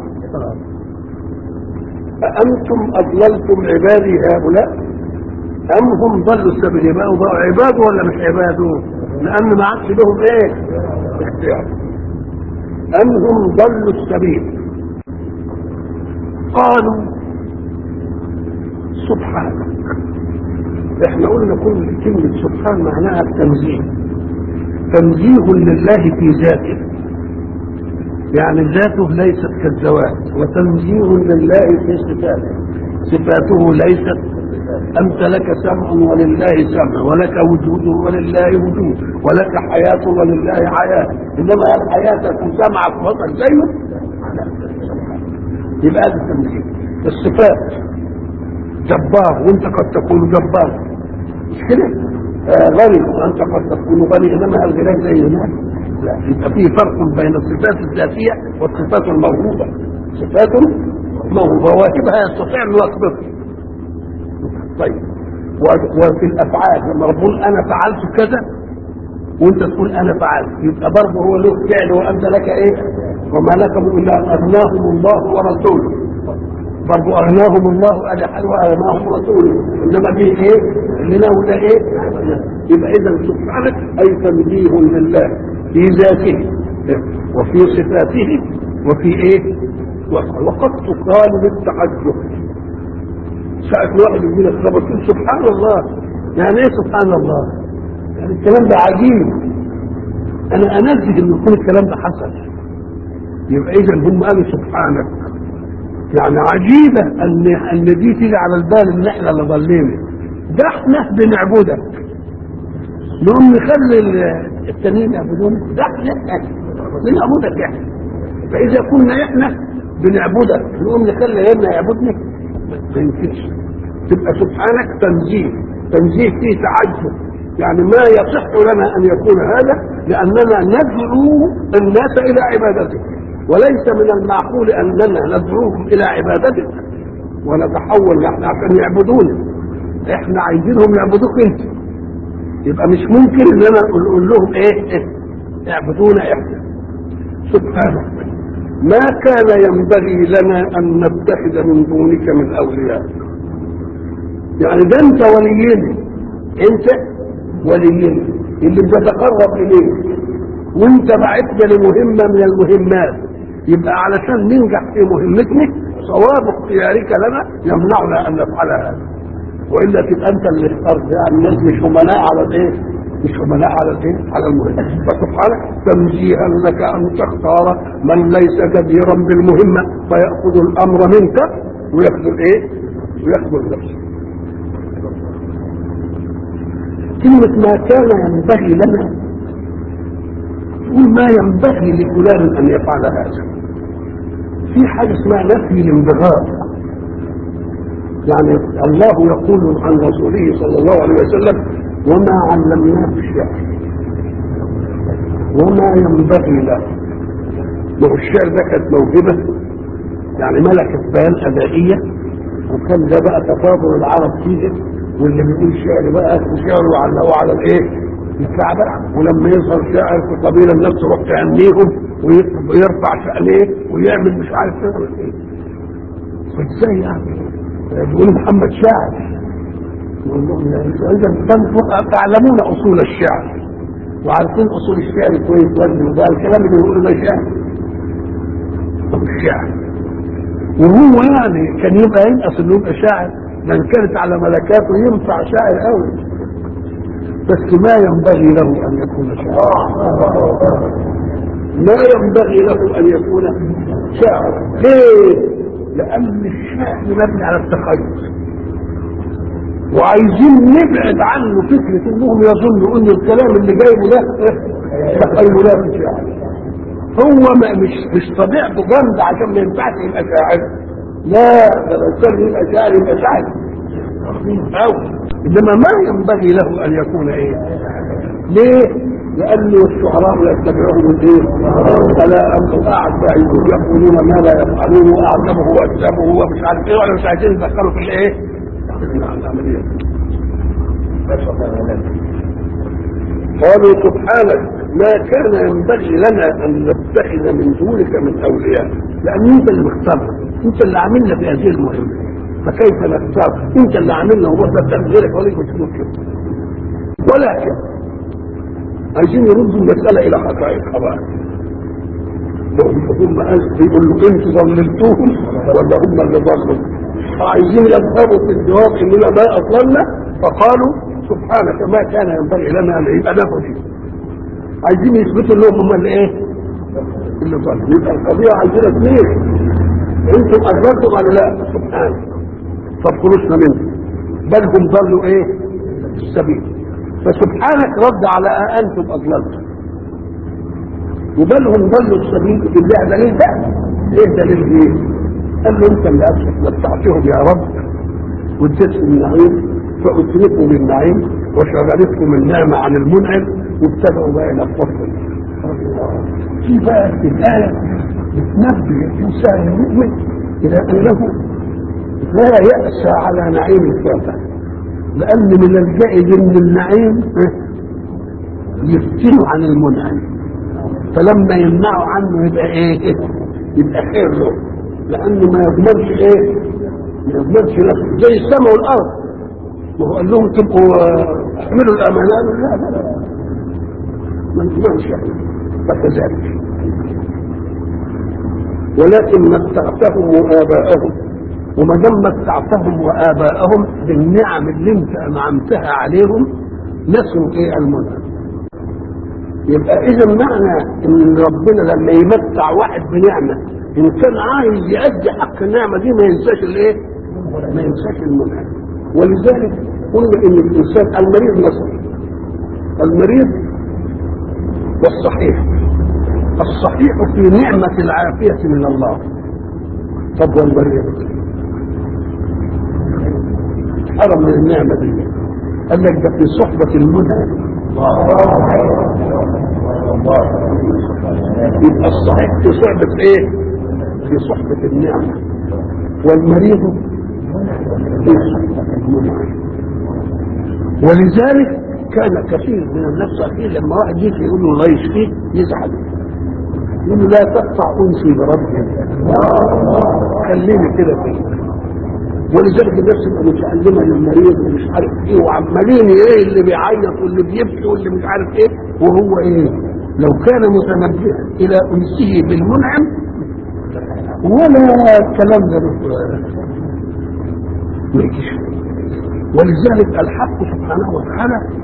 أأنتم أضللتم عبادي هؤلاء أم هم ضلوا السبيل يبقى عباده ولا مش عباده لأن ما عادش لهم إيه اختيار أم هم ضلوا السبيل قالوا سبحانك احنا قلنا كل كلمة سبحان معناها التنزيه تنزيه لله في ذاته يعني ذاته ليست كالذوات وتنزيه لله في صفاته صفاته ليست أنت لك سمع ولله سمع ولك وجود ولله وجود ولك حياة ولله حياة إنما هل حياتك وسمعك وبصرك زيه؟ يبقى هذا التنزيه الصفات جبار وانت قد تكون جبار مش كده آه غني وانت قد تكون غني انما الغنى زي هناك لا يبقى في فرق بين الصفات الذاتيه والصفات الموهوبه صفات موهوبه واجبها يستطيع ان يطبقها طيب و- وفي الافعال لما ربنا انا فعلت كذا وانت تقول انا فعلت يبقى برضه هو له فعل وانت لك ايه وما لكم الا ان اغناهم الله ورسوله برضه اغناهم الله ادي حلوه اغناهم رسوله انما دي ايه لنا وده ايه يبقى اذا سبحانك اي تنزيه لله في ذاته وفي صفاته وفي ايه وقد تقال بالتعجب ساعة واحد يقول لك خبر تقول سبحان الله يعني ايه سبحان الله؟ يعني الكلام ده عجيب انا انزه ان يكون الكلام ده حصل يبقى اذا هم قالوا سبحانك يعني عجيبة ان ان دي تيجي على البال ان احنا اللي ضلينا ده احنا بنعبدك نقوم نخلي ال- التانيين يعبدون ده احنا بنعبدك احنا فاذا كنا احنا بنعبدك نقوم نخلي غيرنا يعبدنا ما يمكنش تبقى سبحانك تنزيه تنزيه فيه تعجب يعني ما يصح لنا ان يكون هذا لاننا ندعو الناس الى عبادتك وليس من المعقول اننا ندعوهم الى عبادتك ونتحول نحن عشان يعبدونا احنا عايزينهم يعبدوك انت يبقى مش ممكن ان انا اقول أقول لهم ايه, إيه اعبدونا احنا سبحانك ما كان ينبغي لنا ان نتخذ من دونك من اولياء يعني ده انت ولينا انت ولينا اللي بتتقرب اليه وانت بعتنا لمهمه من المهمات يبقى علشان ننجح في مهمتنا صواب اختيارك لنا يمنعنا ان نفعل هذا والا تبقى انت اللي اخترت يعني الناس مش همناء على الايه؟ مش همناء على الايه؟ على المهم فسبحانك تنزيها لك ان تختار من ليس جديرا بالمهمه فياخذ الامر منك وياخذ الايه؟ وياخذ نفسه كلمة ما كان ينبغي لنا تقول ما ينبغي لفلان أن يفعل هذا في حاجة اسمها نفي الانبغاء يعني الله يقول عن رسوله صلى الله عليه وسلم وما علمناه الشعر وما ينبغي له ما هو الشعر ده كانت موهبة يعني ملكة بيان أدائية وكان ده بقى تفاضل العرب فيه واللي بيقول شعر بقى شعر وعلقوه على الايه؟ الكعبة ولما يظهر شاعر في قبيلة الناس تروح تهنيهم ويرفع شأنيه ويعمل مش عارف ايه فازاي يعني؟ يقول محمد شاعر يقول لهم اذا تعلمون اصول الشعر وعارفين اصول الشعر كويس وزن وده الكلام اللي بيقوله ده شعر طب الشعر وهو يعني كان يبقى ينقص انه يبقى شاعر من كانت على ملكاته ينفع شاعر قوي بس ما ينبغي له ان يكون شاعر ما ينبغي له ان يكون شاعر ليه؟ لان الشعر مبني على التخيل وعايزين نبعد عنه فكره انهم يظنوا ان الكلام اللي جايبه ده تخيلات شعر هو ما مش مش طبيعته جامده عشان ما ينفعش يبقى شاعر لا ده الانسان يبقى شاعر يبقى شاعر أو انما ما ينبغي له ان يكون ايه ليه لأن الشعراء يتبعهم الايه؟ فلا أمر قاعد بقى يقولون ما لا يفعلون وأعلمه وأكذبه ومش عارف إيه ولا مش عايزين يدخلوا في الإيه؟ العملية قالوا سبحانك ما كان ينبغي لنا ان نتخذ من دونك من اولياء لان انت اللي مختارنا انت اللي عاملنا في هذه المهمه فكيف نختار انت اللي عاملنا ورحنا بتعمل غيرك وليك مش كده ولكن عايزين يردوا المساله الى حقائقها بقى هم بيقول له انتوا ضللتوهم ولا هم اللي ضلوا عايزين يذهبوا في الجواب اننا ما اضللنا فقالوا سبحانك ما كان ينبغي لنا ان يبقى نفسي عايزين يثبتوا لهم هم اللي ايه؟ اللي ضلوا يبقى القضيه عندنا اثنين انتم اضللتم ولا لا؟ سبحانك طب خلصنا منه بل هم ضلوا ايه؟ السبيل فسبحانك رد على انتم اضللتم وبل هم ضلوا السبيل بالله دليل ده ايه دليل ايه؟ قال له انت اللي متعتهم يا رب واديتهم النعيم فاتركوا للنعيم وشغلتكم النعمه عن المنعم وابتدأوا بقى الى الفضل في بقى الآية بتنبه الإنسان المؤمن إلى أنه لا يأسى على نعيم الفاتح لان من الجائز ان النعيم يفتنوا عن المنعم فلما يمنعوا عنه يبقى ايه يبقى خير له لانه ما يضمنش ايه ما يضمنش نفسه زي السماء والارض ما هو قال لهم تبقوا احملوا الامانات لا لا لا ما يضمنش فكذلك ولكن متعتهم واباءهم وما دام متعتهم واباءهم بالنعم اللي انت انعمتها عليهم نسوا ايه المنعم يبقى اذا معنى ان ربنا لما يمتع واحد بنعمه ان كان عايز يؤدي حق النعمه دي ما ينساش الايه؟ ما ينساش المنعم ولذلك قلنا ان الانسان المريض مثلا المريض والصحيح الصحيح في نعمة العافية من الله طب والمريض حرم من النعمة دي قال لك ده في صحبة المنعم يبقى الصحيح في صحبة ايه؟ في صحبة النعمة والمريض في صحبة المنعم ولذلك كان كثير من الناس صحيح لما واحد يجي يقول له الله يشفيك يزعل يقول له لا تقطع انسي بربي خليني كده فيه ولذلك الناس تبقى متعلمه للمريض ومش عارف ايه وعمالين ايه اللي بيعيط واللي بيبكي واللي مش عارف ايه وهو ايه لو كان متنبها الى انسه بالمنعم ولا الكلام ده ما يجيش ولذلك الحق سبحانه وتعالى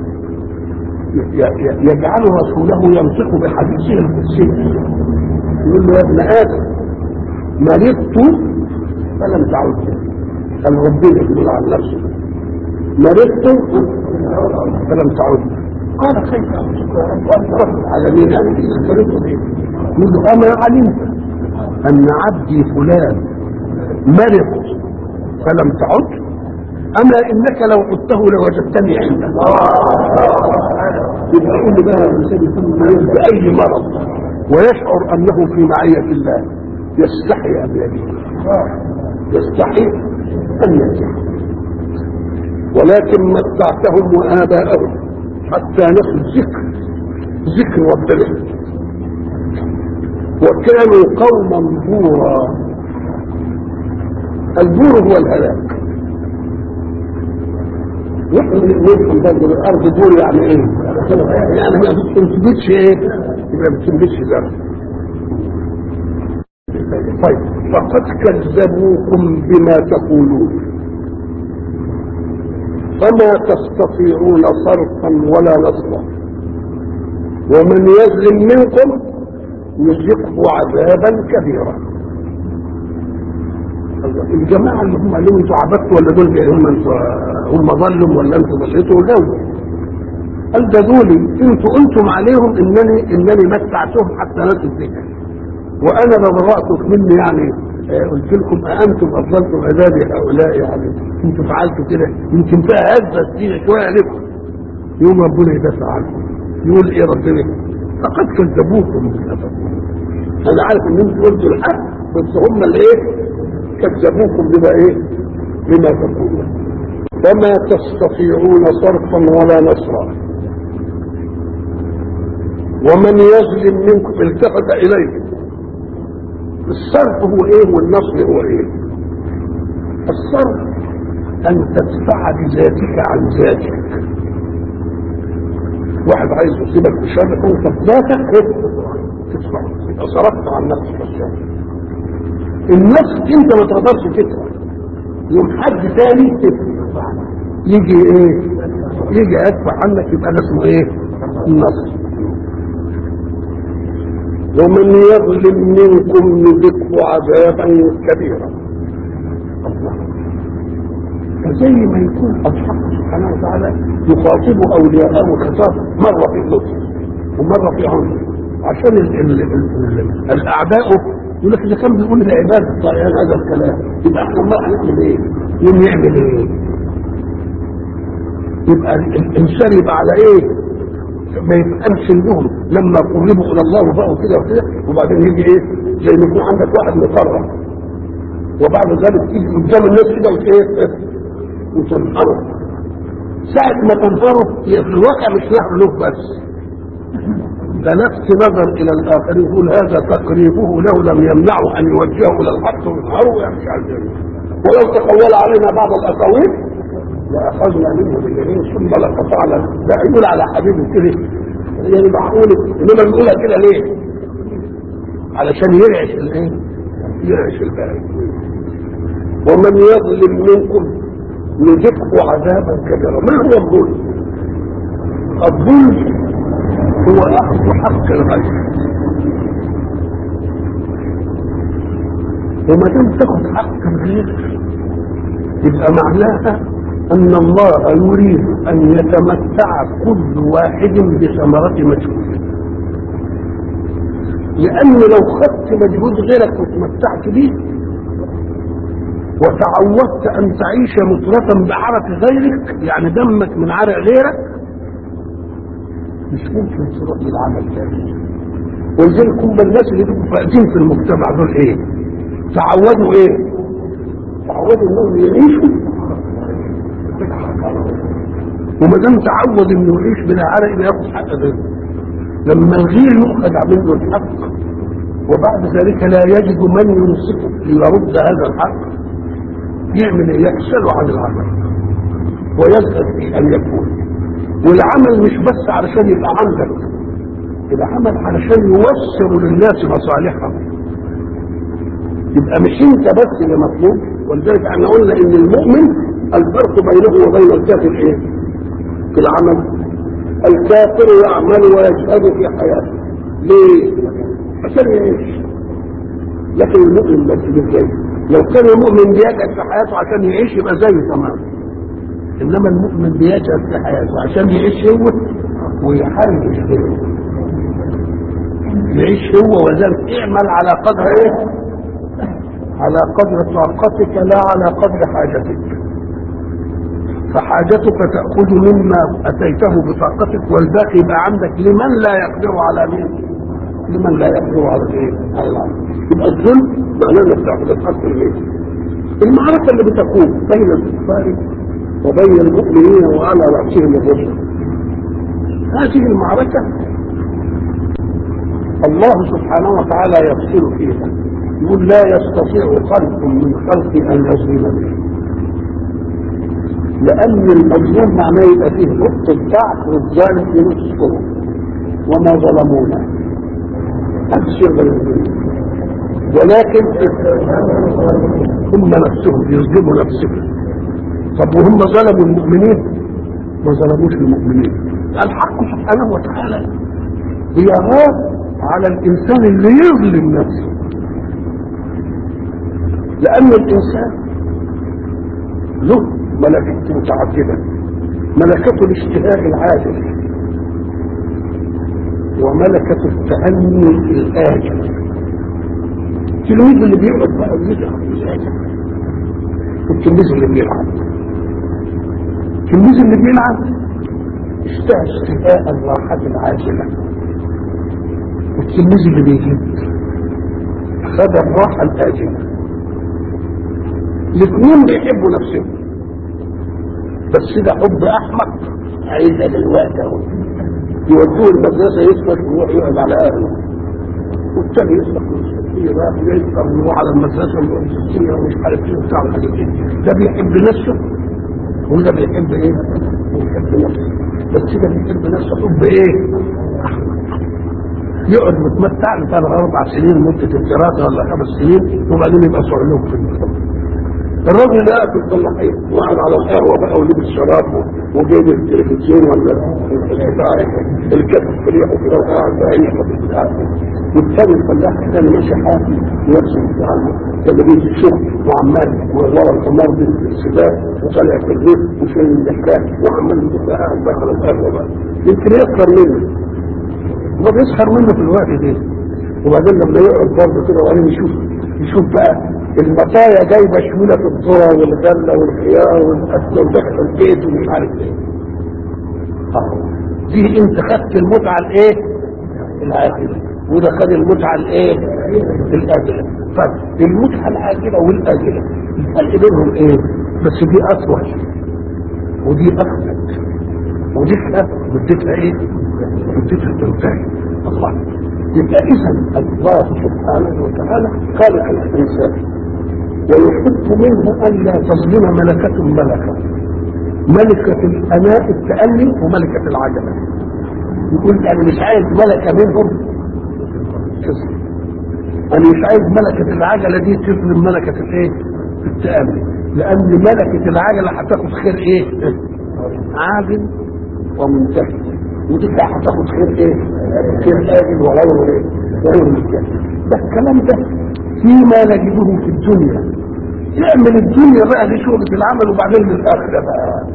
يجعل رسوله ينطق بحديثه القدسي يقول له يا ابن ادم مرضت فلم تعد قال ربنا يقول عن نفسه مرضت فلم تعد قال كيف اعوذ يا رب وانت رب العالمين يعني مرضت ليه؟ يقول له اما علمت ان عبدي فلان مرض فلم تعد اما انك لو عدته لوجدتني عندك يبقى يقول بقى الانسان يكون مريض باي مرض ويشعر انه في معيه الله يستحي ان يبيه يستحي ان يبيه ولكن متعتهم واباءهم حتى نسوا الذكر ذكر ربنا وكانوا قوما بورا البور هو الهلاك نفهم برضه الارض دول يعني ايه؟ يعني ما بتنتجش ايه؟ يبقى ما بتنتجش زرع. طيب فقد كذبوكم بما تقولون فما تستطيعون صرفا ولا نصرا ومن يظلم منكم يذقه عذابا كبيرا الجماعه اللي هم قالوا انتوا عبدتوا ولا دول هم انتوا هم ظلوا ولا انتوا بشيتوا جاوبوا قال ده دول انتوا قلتم عليهم انني انني متعتهم حتى نسوا الذكر وانا برأتك مني يعني آه قلت لكم أأنتم أفضلتم عبادي هؤلاء يعني انتوا فعلتوا كده يمكن فيها هزة كتير شوية لكم يوم ربنا يدافع عنكم يقول ايه ربنا فقد كذبوكم بالأسف انا عارف ان انتوا قلتوا الحق بس هم اللي ايه كذبوكم بما ايه بما تقولون وما تستطيعون صرفا ولا نصرا ومن يظلم منكم التفت اليه الصرف هو ايه والنصر هو ايه الصرف ان تدفع بذاتك عن ذاتك واحد عايز يصيبك بشر انت بذاتك تدفع يبقى صرفت عن نفسك الشر النفس انت ما تقدرش تدفع يوم حد تاني تدفع يجي ايه يجي ادفع عنك يبقى ده اسمه ايه النصر ومن يظلم منكم نذقه عذابا كبيرا فزي ما يكون الحق سبحانه وتعالى يخاطب اولياءه خطاب مره في اللطف ومره في عنف عشان ال ال ال ال الاعداء يقول لك اذا كان بيقول لعباد طائعين هذا الكلام يبقى احنا ما هنعمل ايه؟ يوم يعمل ايه؟ يبقى الانسان يبقى على ايه؟ ما يفهمش انهم لما قربوا الى الله وبقوا كده وكده وبعدين يجي ايه؟ زي ما يكون عندك واحد مقرر وبعد ذلك تيجي قدام الناس كده ايه؟ وتنحره ساعة ما تنهره في الواقع مش نهر له بس ده نفس نظر الى الاخر يقول هذا تقريبه له لم يمنعه ان يوجهه الى الحق ويظهره ويمشي على الجميع ولو تقول علينا بعض الاقاويل لاخذنا منه باليمين ثم لقطعنا ده يقول على حبيبه كده يعني معقول انما بنقولها كده ليه؟ علشان يرعش الايه؟ يرعش الباقي ومن يظلم منكم نذقه عذابا كبيرا ما هو الظلم؟ الظلم هو اخذ حق الغير وما دام تاخذ حق الغير يبقى معناها ان الله يريد ان يتمتع كل واحد بثمرة مجهوده لان لو خدت مجهود غيرك وتمتعت به وتعودت ان تعيش مطرة بعرق غيرك يعني دمك من عرق غيرك مش ممكن تروح للعمل تاني ولذلك هم الناس اللي بيبقوا فاقدين في المجتمع دول ايه؟ تعودوا ايه؟ تعودوا انهم يعيشوا وما دام تعود انه يعيش بلا عرق يبقى ياخد حق غيره لما الغير يؤخذ منه الحق وبعد ذلك لا يجد من ينصفه ليرد هذا الحق يعمل ايه؟ يكسل عن العمل ويزهد في ان يكون والعمل مش بس علشان يبقى عندك العمل علشان يوصل للناس مصالحهم يبقى مش انت بس اللي مطلوب ولذلك احنا قلنا ان المؤمن الفرق بينه وبين الكافر ايه؟ في العمل الكافر يعمل ويجهد في حياته ليه؟ عشان يعيش لكن المؤمن بس بالجيد لو كان المؤمن بيجهد في حياته عشان يعيش يبقى زيه تمام انما المؤمن بيجهد في حياته عشان يعيش هو ويحارب غيره يعيش هو وذلك اعمل على قدر ايه على قدر طاقتك لا على قدر حاجتك فحاجتك تأخذ مما أتيته بطاقتك والباقي يبقى عندك لمن لا يقدر على مين لمن لا يقدر على ايه على العمل يبقى الظلم معناه انك تاخذ الحق الميت المعركه اللي بتكون بين الكفار وبين المؤمنين وعلى رأسهم الرسل هذه المعركة الله سبحانه وتعالى يفصل فيها يقول لا يستطيع خلق من خلق أن يظلم به لأن المظلوم معناه يبقى فيه نقطة ضعف والظالم في نص الصورة وما ظلمونا أكثر من ولكن هم نفسهم يظلموا نفسهم طب وهم ظلموا المؤمنين ما ظلموش المؤمنين الحق سبحانه وتعالى بيغار على الانسان اللي يظلم نفسه لان الانسان له ملكة متعددة ملكة الاشتهاء العاجل وملكة التأني الآجل التلميذ اللي بيقعد بقى ويدعم التلميذ اللي بيلعب التلميذ اللي بيلعب اشتهى اشتهاء الراحة العاجلة والتلميذ اللي بيجيب خد الراحة الآجلة الاثنين بيحبوا نفسهم بس ده حب أحمق عايزة دلوقتي اهو يودوه المدرسة يسكت ويروح يقعد على أهله والتاني يسكت الصوفية بقى ويسكت ويروح على المدرسة الصوفية ومش عارف ايه وبتاع الحاجات دي ده بيحب نفسه وده بيحب ايه؟ بيحب نفسه بس ده بيحب نفسه حب ايه؟ يقعد متمتع لثلاث اربع سنين مده الدراسه ولا خمس سنين وبعدين يبقى صعلوك في المجتمع الراجل ده في الصلاحيه وقعد على القهوه بقى ولبس شراب وجايب التلفزيون ولا بتاع الكتف في ريحه كده وقاعد بقى يشرب البتاع والثاني الفلاح كان ماشي حافي نفسه بتاع كان بيجي الشغل وعمال ورا الحمار بالسباق وطالع في الريف وشايل الاحراق وعمال يبقى قاعد بقى على القهوه بقى يمكن يسخر منه هو بيسخر منه في الوقت ده وبعدين لما يقعد برضه كده وبعدين يشوف يشوف بقى المطايا جايبه شموله في الذره والغله والخيار والاكل ودخل البيت ومش عارف ايه. اه دي انت خدت المتعه الايه؟ العاجله وده خد المتعه الايه؟ الاجله. طيب المتعه العاجله والاجله الفرق بينهم ايه؟ بس دي اطول ودي اخفت وديتها وديتها ايه؟ وديتها تنتهي الله يبقى اذا الله سبحانه وتعالى خلق الانسان ويحب منه الا تظلم ملكه ملكه ملكه الاناء التاني وملكه العجله يقول انا مش عايز ملكه منهم تظلم انا مش عايز ملكه العجله دي تظلم ملكه الايه؟ التاني لان ملكه العجله هتاخد خير ايه؟ عاجل ومنتهي ودي هتاخد خير ايه؟ خير آجل وغير ايه؟ وغير منتهي ده الكلام ده فيما نجده في الدنيا يعمل الدنيا بقى دي شغلة العمل وبعدين للآخرة بقى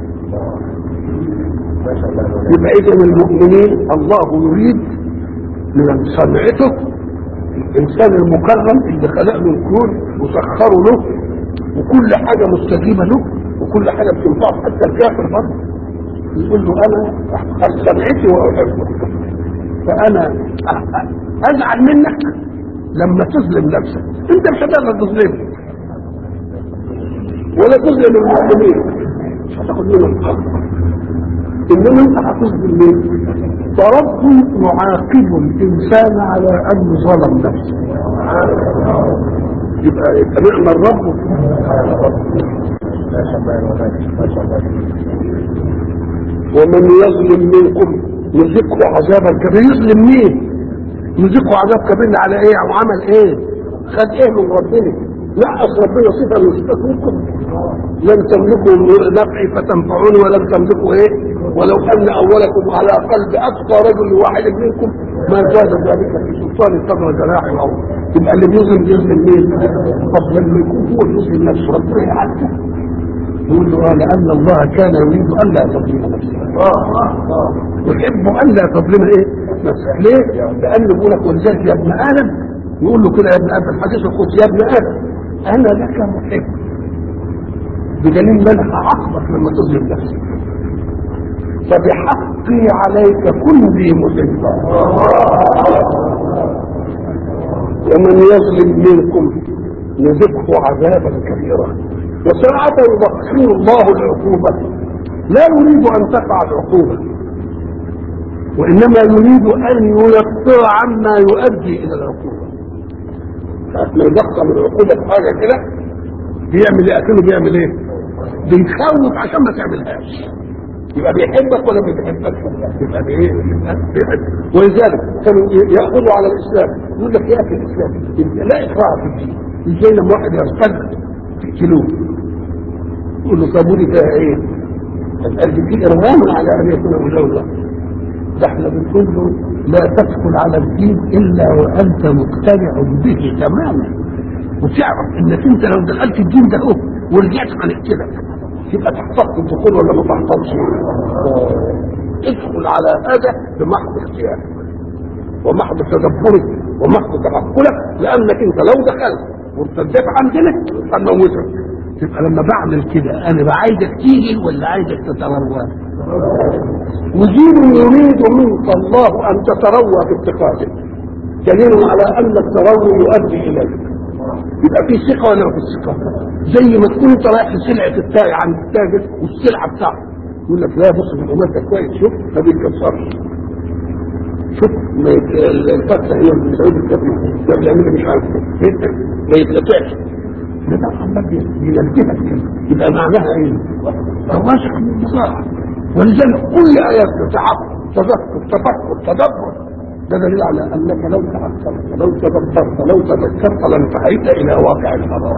يبقى إذا المؤمنين الله يريد من صنعته الإنسان المكرم اللي خلق له الكون وسخره له وكل حاجة مستجيبة له وكل حاجة بتنفعه حتى الكافر برضه يقول له انا سمعتي واحبك فانا ازعل منك لما تظلم نفسك انت مش هتقدر تظلمني ولا تظلم المؤمنين مش هتاخد منهم الحق انما انت هتظلم مين فرب يعاقب الانسان على انه ظلم نفسه يبقى يبقى نعم الرب ومن يظلم منكم نذقه عذابا كبيرا يظلم مين نذقه عذاب كبير على ايه او عمل ايه خد ايه من ربنا نقص ربنا صفه من صفات منكم لن تملكوا نفعي فتنفعوني ولن تملكوا ايه ولو ان اولكم على قلب اتقى رجل واحد منكم ما زاد ذلك في سلطان قدر جناح الارض يبقى اللي بيظلم بيظلم مين؟ طب لما يكون هو بيظلم نفسه ربنا يعدل يقول له لأن الله كان يريد أن لا تظلم نفسه يحب أن لا تظلم إيه نفسك ليه؟ لأن يقول لك ولذلك يا ابن آدم يقول له كده يا ابن آدم الحديث القدسي يا ابن آدم أنا لك محب بدليل ان انا هعاقبك لما تظلم نفسك فبحقي عليك كن لي محبا ومن يظلم منكم نذقه عذابا كبيرا وساعة يبخر الله العقوبة لا يريد أن تقع العقوبة وإنما يريد أن ينقطع عما يؤدي إلى العقوبة ساعة ما يضخم العقوبة في حاجة كده بيعمل إيه أكنه بيعمل إيه؟ بيخوف عشان ما تعملهاش يبقى بيحبك ولا بيحبك؟ يبقى بايه؟ بيحبك ولذلك كانوا ياخذوا على الاسلام يقول لك يا اخي الاسلام لا اكراه في الدين مش زي لما واحد يرتد تقتلوه يقول له صابوني فيها ايه؟ القلب في ارغام على ان يكون مجوزا ده احنا بنقول له لا تدخل على الدين الا وانت مقتنع به تماما وتعرف انك انت لو دخلت الدين ده هو ورجعت هنقتلك يبقى تحتفظ الدخول ولا ما تحتفظش ادخل على هذا بمحض اختيارك ومحض تدبرك ومحض تعقلك لانك انت لو دخلت وارتديت عندنا هنموتك يبقى لما بعمل كده انا بعايزك تيجي ولا عايزك تتروى ودين يريد منك الله ان تتروى في اتخاذه دليل على ان التروي يؤدي اليك يبقى في ثقه ولا ما في ثقه زي ما تكون انت رايح لسلعه التاجر عند التاجر والسلعه بتاعته يقول لك لا بص في القماش ده كويس شوف ما بيتكسرش شوف ما يت... الفتحه هنا من سعود الكتب ده بيعمل مش عارف ايه ما يتقطعش ده ده عمال بينبهك كده يبقى معناها ايه؟ الراشق من البصاعه ولذلك كل ايات تعب تذكر تفكر تدبر ده دليل على انك لو تعثرت لو تدبرت لو تذكرت لانتهيت الى واقع الامر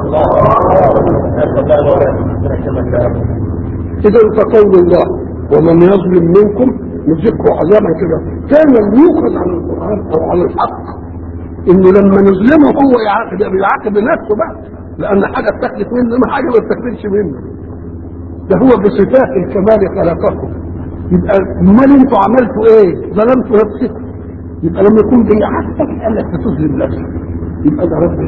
اذا فقول الله ومن يظلم منكم نذكره عذابا كده كان يؤخذ عن القران او عن الحق انه لما نظلمه هو يعاقب بيعاقب نفسه بقى لان حاجه بتخلف منه ما حاجه ما بتخلفش منه ده هو بصفات الكمال خلقكم يبقى امال انتوا عملتوا ايه؟ ظلمتوا نفسكم يبقى لما يكون بيعاتبك قال لك بتظلم نفسك يبقى ده رد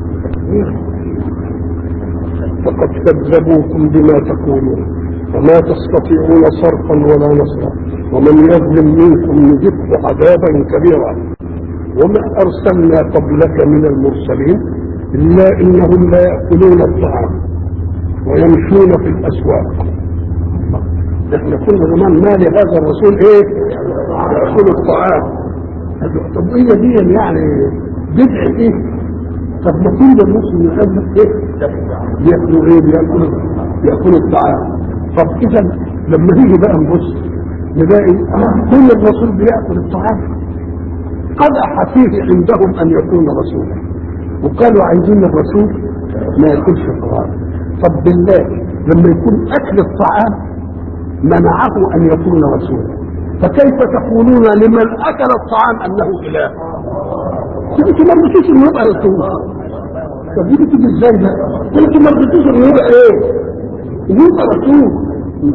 فقد كذبوكم بما تقولون وما تستطيعون صرفا ولا نصرا ومن يظلم منكم نذقه عذابا كبيرا وما ارسلنا قبلك من المرسلين الا انهم لا ياكلون الطعام ويمشون في الاسواق احنا كنا زمان مالي هذا الرسول ايه؟ رسول الطعام طب هي دي يعني بدعة ايه؟ طب ما كل المسلم يقابل ايه؟ بياكلوا ايه؟ بياكلوا بياكلوا الطعام طب اذا لما نيجي بقى نبص نلاقي كل الرسول بياكل الطعام قدح فيه عندهم ان يكون رسولا وقالوا عايزين الرسول ما ياكلش الطعام طب بالله لما يكون اكل الطعام منعه ان يكون رسولا فكيف تقولون لمن اكل الطعام انه اله انتوا ما رضيتوش انه يبقى رسول طب دي بتيجي ازاي ده انتوا ما رضيتوش انه يبقى ايه انه يبقى رسول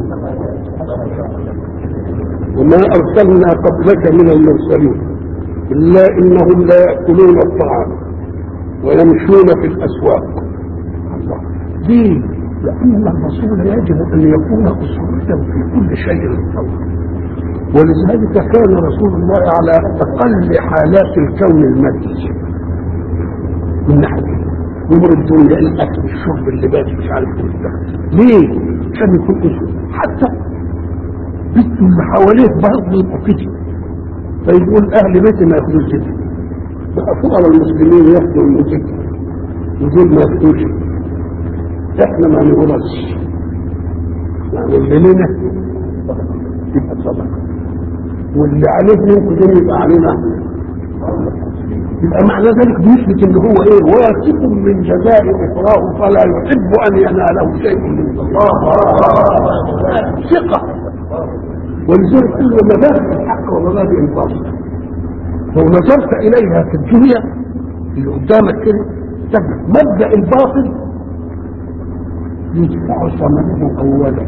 وما ارسلنا قبلك من المرسلين الا انهم لا ياكلون الطعام ويمشون في الاسواق الله دي لان الرسول يجب ان يكون اسوه في كل شيء الطول ولذلك كان رسول الله على اقل حالات الكون المادي من ناحيه امور الدنيا الاكل الشرب اللباس مش عارف ايه ليه؟ عشان يكون اسوه حتى بيته اللي حواليه برضه يبقوا كده فيقول اهل بيتي ما ياخدوش كده بقى فقراء المسلمين ياخدوا من كده ودول ما ياخدوش احنا ما نقولش يعني اللي لنا يبقى صدقه واللي عليه منكم دول يبقى علينا يبقى معنى ذلك بيثبت ان هو ايه واثق من جزاء اخراه فلا يحب ان يناله شيء من الله ثقه ولذلك كل مبادئ الحق ومبادئ الباطل لو نظرت اليها في الدنيا اللي قدامك كده تجد مبدا الباطل يدفع ثمنه اولا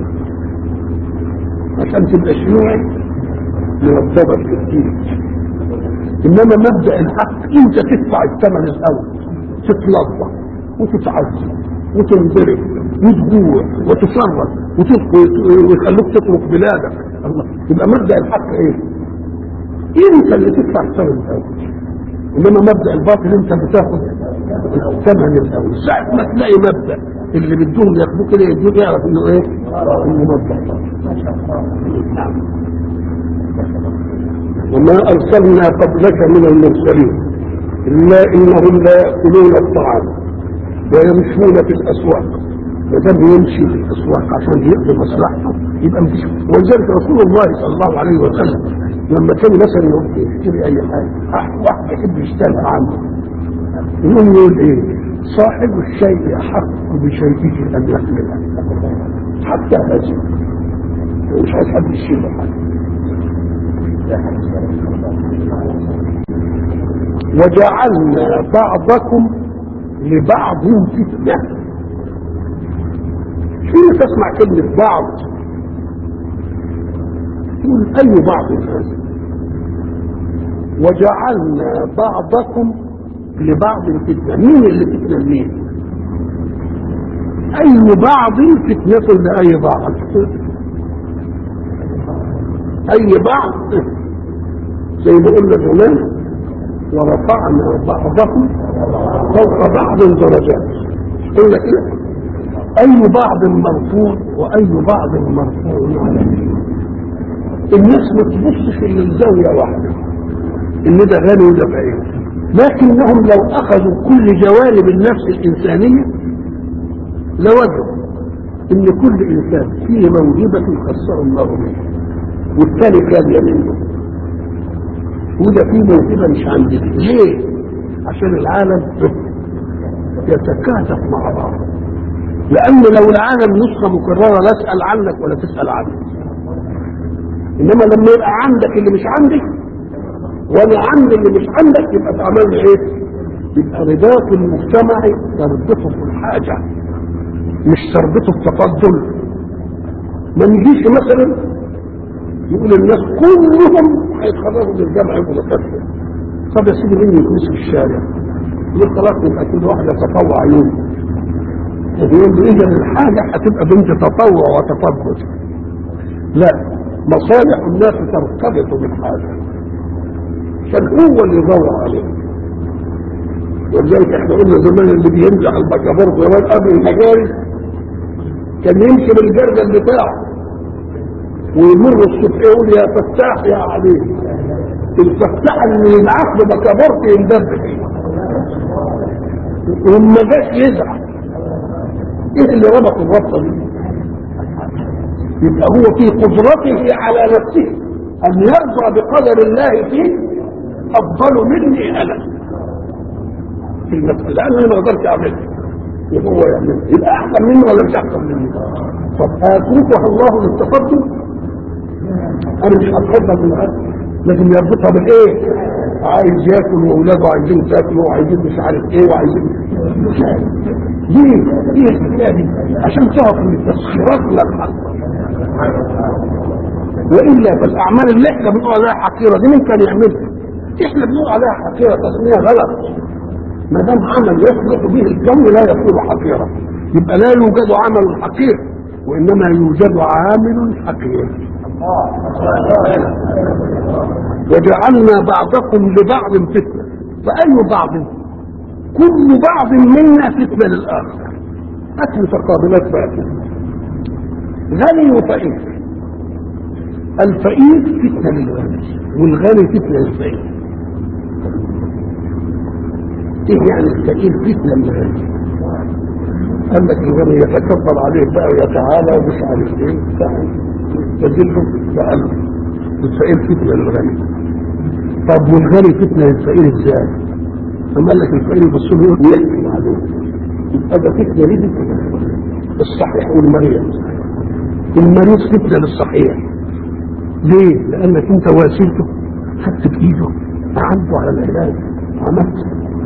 عشان تبقى شيوعي مرتبط في الدين انما مبدا الحق انت تدفع الثمن الاول تتلظى وتتعذب وتنضرب وتجوع وتفرط ويخلوك تترك بلادك الله يبقى مبدا الحق ايه؟ انت اللي تدفع الثمن الاول انما مبدا الباطل انت بتاخد الثمن الاول ساعه ما تلاقي مبدا اللي بدهم ياخدوه كده يدوه يعرف انه ايه؟ انه مبدا نعم وما ارسلنا قبلك من المرسلين الا انهم لا ياكلون الطعام ويمشون في الاسواق ما دام يمشي في الاسواق عشان يقضي مصلحته يبقى مفيش ولذلك رسول الله صلى الله عليه وسلم لما كان مثلا يروح يشتري اي حاجه واحد يحب يشتري عنه يقوم يقول ايه؟ صاحب الشيء احق بشيئه ان يحمله حتى هذه مش عايز حد يشيل حاجه وجعلنا بعضكم لبعض فتنة حين تسمع كلمة بعض تقول أي بعض هذا وجعلنا بعضكم لبعض فتنة مين اللي فتنة مين أي بعض فتنة لأي بعض أي بعض زي ما قلنا زمان ورفعنا بعضهم فوق بعض درجات قلنا كده اي بعض مرفوع واي بعض مرفوع عليه الناس ما تبصش الا الزاويه واحده ان ده غني وده فقير لكنهم لو اخذوا كل جوانب النفس الانسانيه لوجدوا ان كل انسان فيه موهبه خصه الله بها والثاني كان منه وده فيه موهبه مش عندنا ليه؟ عشان العالم يتكاتف مع بعض لان لو العالم نسخه مكرره لا اسال عنك ولا تسال عني انما لما يبقى عندك اللي مش عندي وانا عندي اللي مش عندك يبقى تعمل ايه؟ يبقى رباط المجتمع تربطه في الحاجه مش تربطه التفضل ما نجيش مثلا يقول الناس كلهم هيتخرجوا من الجامعه يبقوا دكاتره طب يا سيدي مين يكنس في الشارع يقول خلاص يبقى كل واحد يتطوع يوم يقول له اذا الحاجه هتبقى بنت تطوع وتفضل لا مصالح الناس ترتبط بالحاجه عشان هو اللي يدور عليه ولذلك احنا قلنا زمان اللي بيمزح البكابور زمان قبل المجاري كان يمشي بالجردل بتاعه ويمر الصبح يقول يا فتاح يا علي الفتاح اللي يبعث له بكابورت يندب فيه وما جاش يزعل ايه اللي ربط الربطه دي يبقى هو في قدرته على نفسه ان يرضى بقدر الله فيه افضل مني انا في المسألة لأنه ما اقدرش اعملها يبقى هو يعملها يبقى احسن مني ولا مش احسن مني طب اتركها الله للتقدم انا مش هتقدم بالعدل لازم يربطها بالايه عايز ياكل واولاده عايزين تاكلوا وعايزين مش عارف ايه وعايزين مش عارف ليه؟ ليه الحكايه دي؟ عشان تعرف ان التسخيرات لا والا فالاعمال اللي احنا بنقول عليها حقيره دي مين كان يعملها؟ احنا بنقول عليها حقيره تسميه غلط ما دام عمل يصلح به الكون لا يكون حقيرا يبقى لا يوجد عمل حقير وانما يوجد عامل حقير وجعلنا بعضكم لبعض فتنه فاي بعض كل بعض منا فتنه للاخر هات متقابلات بقى كده. غني وفقير الفقير فتنه للغني والغني فتنه للفقير ايه يعني الفقير فتنه للغني قال لك الغني يتكبر عليه بقى ويتعالى ومش عارف ايه يجله فقال الفقير فتنه للغني طب والغني فتنه للفقير ازاي؟ أما قال لك الفقير يبص له يقول يحكي عليه يبقى ده فتنه ليه الصحيح والمريض المريض فتنه للصحيح ليه؟ لأنك أنت واسيلته خدت بإيده عنده على العلاج عملت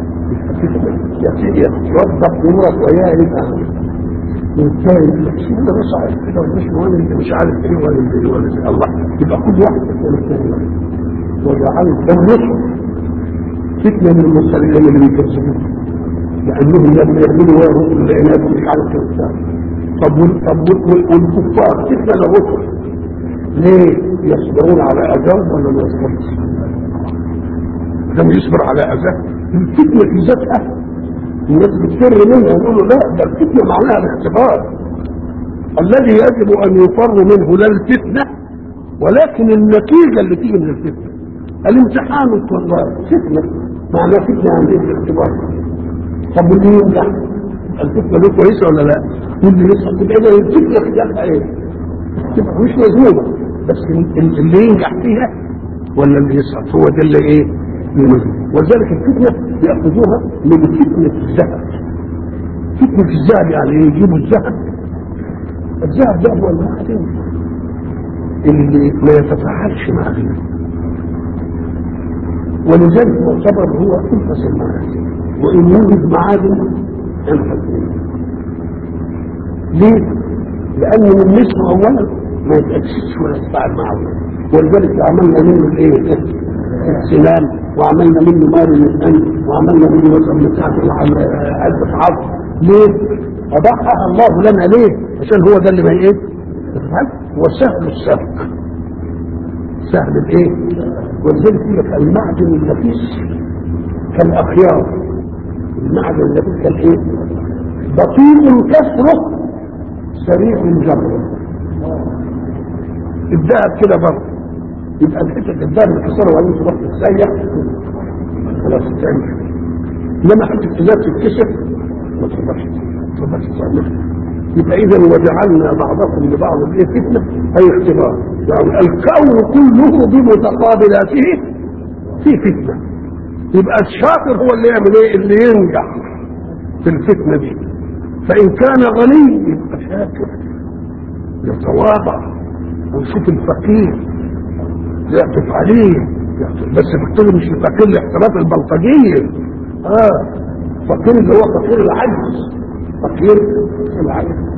يتوظف امورك وياه يبقى والثاني ده مش عارف كده ومش مهم انت مش عارف ايه ولا ايه ولا ايه الله يبقى كل واحد يكون الثاني وجعلت الرسل فتنه من المرسلين اللي بيكذبون لانهم لما يعملوا ويرسل العناد ومش عارف كده طب وال- طب وال- والكفار فتنه للرسل ليه؟ يصبرون على اذاهم ولا ما يصبرش؟ لم يصبر على اذاه الفتنه في ذاتها الناس بتفر منها يقولوا لا ده الفتنه معناها الاختبار الذي يجب ان يفر منه لا الفتنه ولكن النتيجه اللي تيجي من الفتنه الامتحان والله فتنه معناها فتنه عن ايه الاختبار طب واللي ينجح الفتنه له كويسه ولا لا؟ واللي يسقط تبقى اذا الفتنه في ذاتها ايه؟ تبقى مش مذمومه بس ال- اللي ينجح فيها ولا اللي يسقط هو ده اللي ايه؟ المذموم ولذلك الفتنه ياخذوها من فتنه الذهب فتنه الذهب يعني ايه؟ يجيبوا الذهب الذهب ده هو المعدن اللي ما يتفاعلش مع غيره ولذلك معتبر هو انفس المعادن وان يوجد معادن ينفس منه ليه؟ لأن من نسبه أولا ما يتأكسدش ولا يتفاعل معه ولذلك عملنا منه الإيه؟ السنان وعملنا منه مال الأنف وعملنا منه مثلا بتاعة علبة عظم ليه؟ أضحها الله لنا ليه؟ عشان هو ده اللي ما إيه؟ يفعل وسهل السبق سهل الإيه؟ ولذلك يقول لك المعدن النفيس كالأخيار المعدن النفيس كالإيه؟ بطيء كسره سريع الجبر الذهب كده برضه يبقى الحته الذهب اللي كسره وبعدين تروح تتسيح خلاص تعمل انما حته الذهب تتكسر ما تقدرش ما تقدرش تعملها يبقى اذا وجعلنا بعضكم لبعض ايه فتنه اي اختبار يعني الكون كله بمتقابلاته في فتنه يبقى الشاطر هو اللي يعمل ايه اللي ينجح في الفتنه دي فإن كان غني يبقى شاكر يتواضع ويشوف الفقير يعطف عليه يعطف بس الفقير مش الفقير الاحتراف البلطجية اه فقير اللي هو فقير العجز فقير العجز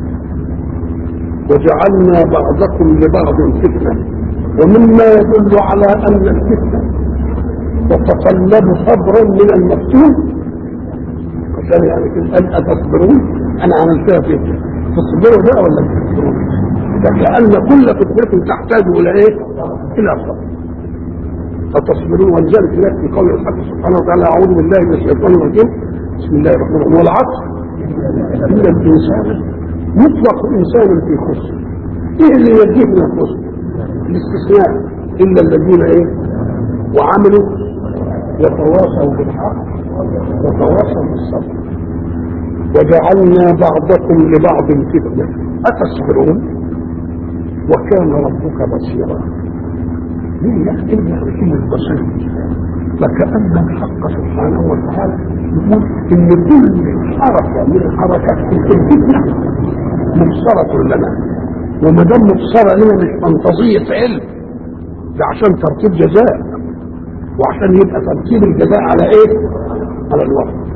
وجعلنا بعضكم لبعض فتنة ومما يدل على أن الفتنة تتطلب صبرا من المفتون عشان يعني كده أن أتصبرون أنا عملتها في تصبروا بقى ولا ما تصبرون لأن كل فتنة تحتاج إلى إيه؟ إلى صبر فتصبرون ولذلك هناك في قول الحق سبحانه وتعالى أعوذ بالله من الشيطان الرجيم بسم الله الرحمن الرحيم والعصر إن الإنسان مطلق إنسان في خسر ايه اللي يجيب من الحسن الاستثناء الا الذين ايه وعملوا يتواصوا بالحق وتواصوا بالصبر وجعلنا بعضكم لبعض فتنه اتصبرون وكان ربك بصيرا ليه يعني يعني كلمه بصير فكأن الحق سبحانه وتعالى يقول إن كل حركة من حركات الفتنة مبصرة لنا وما دام مبصرة لنا مش فانتازية علم ده عشان ترتيب جزاء وعشان يبقى ترتيب الجزاء على ايه؟ على الوقت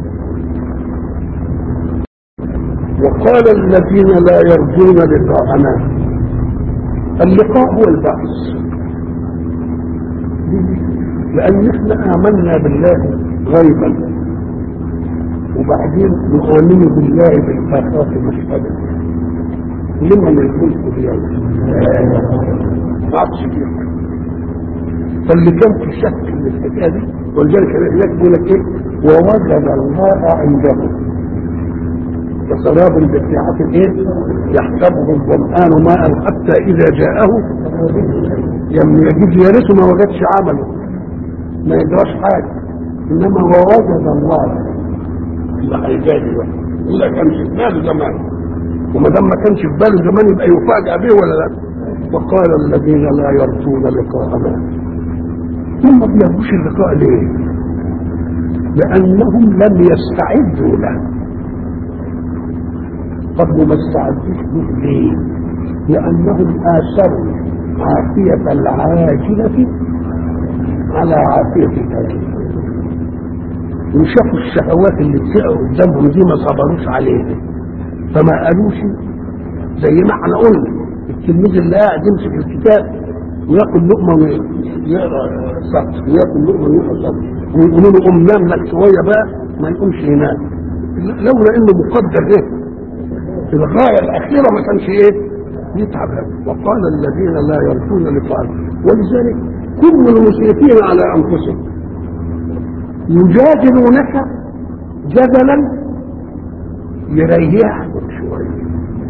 وقال الذين لا يرجون لقاءنا اللقاء هو البعث لأن احنا آمنا بالله غيبا وبعدين نؤمن بالله بالآخرة مشهدا لمن الملك اليوم ما عادش فيه حاجة فاللي كان في شك من الحكايه دي ولذلك هناك بيقول لك ايه ووجد الله عنده كسراب بقيعة ايه يحسبه الظمآن ماء حتى إذا جاءه لم يجد يرثه ما وجدش عمله ما يجراش حاجة إنما ووجد الله اللي هيجادي بقى يقول لك كان في باله زمان وما دام ما كانش في باله زمان يبقى يفاجأ به ولا لا وقال الذين لا يرجون لقاءنا هم ما بيرجوش اللقاء ليه؟ لأنهم لم يستعدوا له طب وما استعدوش له ليه؟ لأنهم آثروا عافية العاجلة على عافية الآجلة وشافوا الشهوات اللي بتقع قدامهم دي ما صبروش عليها فما قالوش زي ما احنا قلنا التلميذ اللي قاعد يمسك الكتاب وياكل لقمه ويقرا سطر وياكل لقمه ويقرا سطر ويقولوا له قوم نام لك شويه بقى ما يقومش ينام لولا انه مقدر ايه في الغايه الاخيره ما كانش ايه يتعب وقال الذين لا يرجون لقاءنا ولذلك كل المسرفين على انفسهم يجادلونك جدلا يريحهم شويه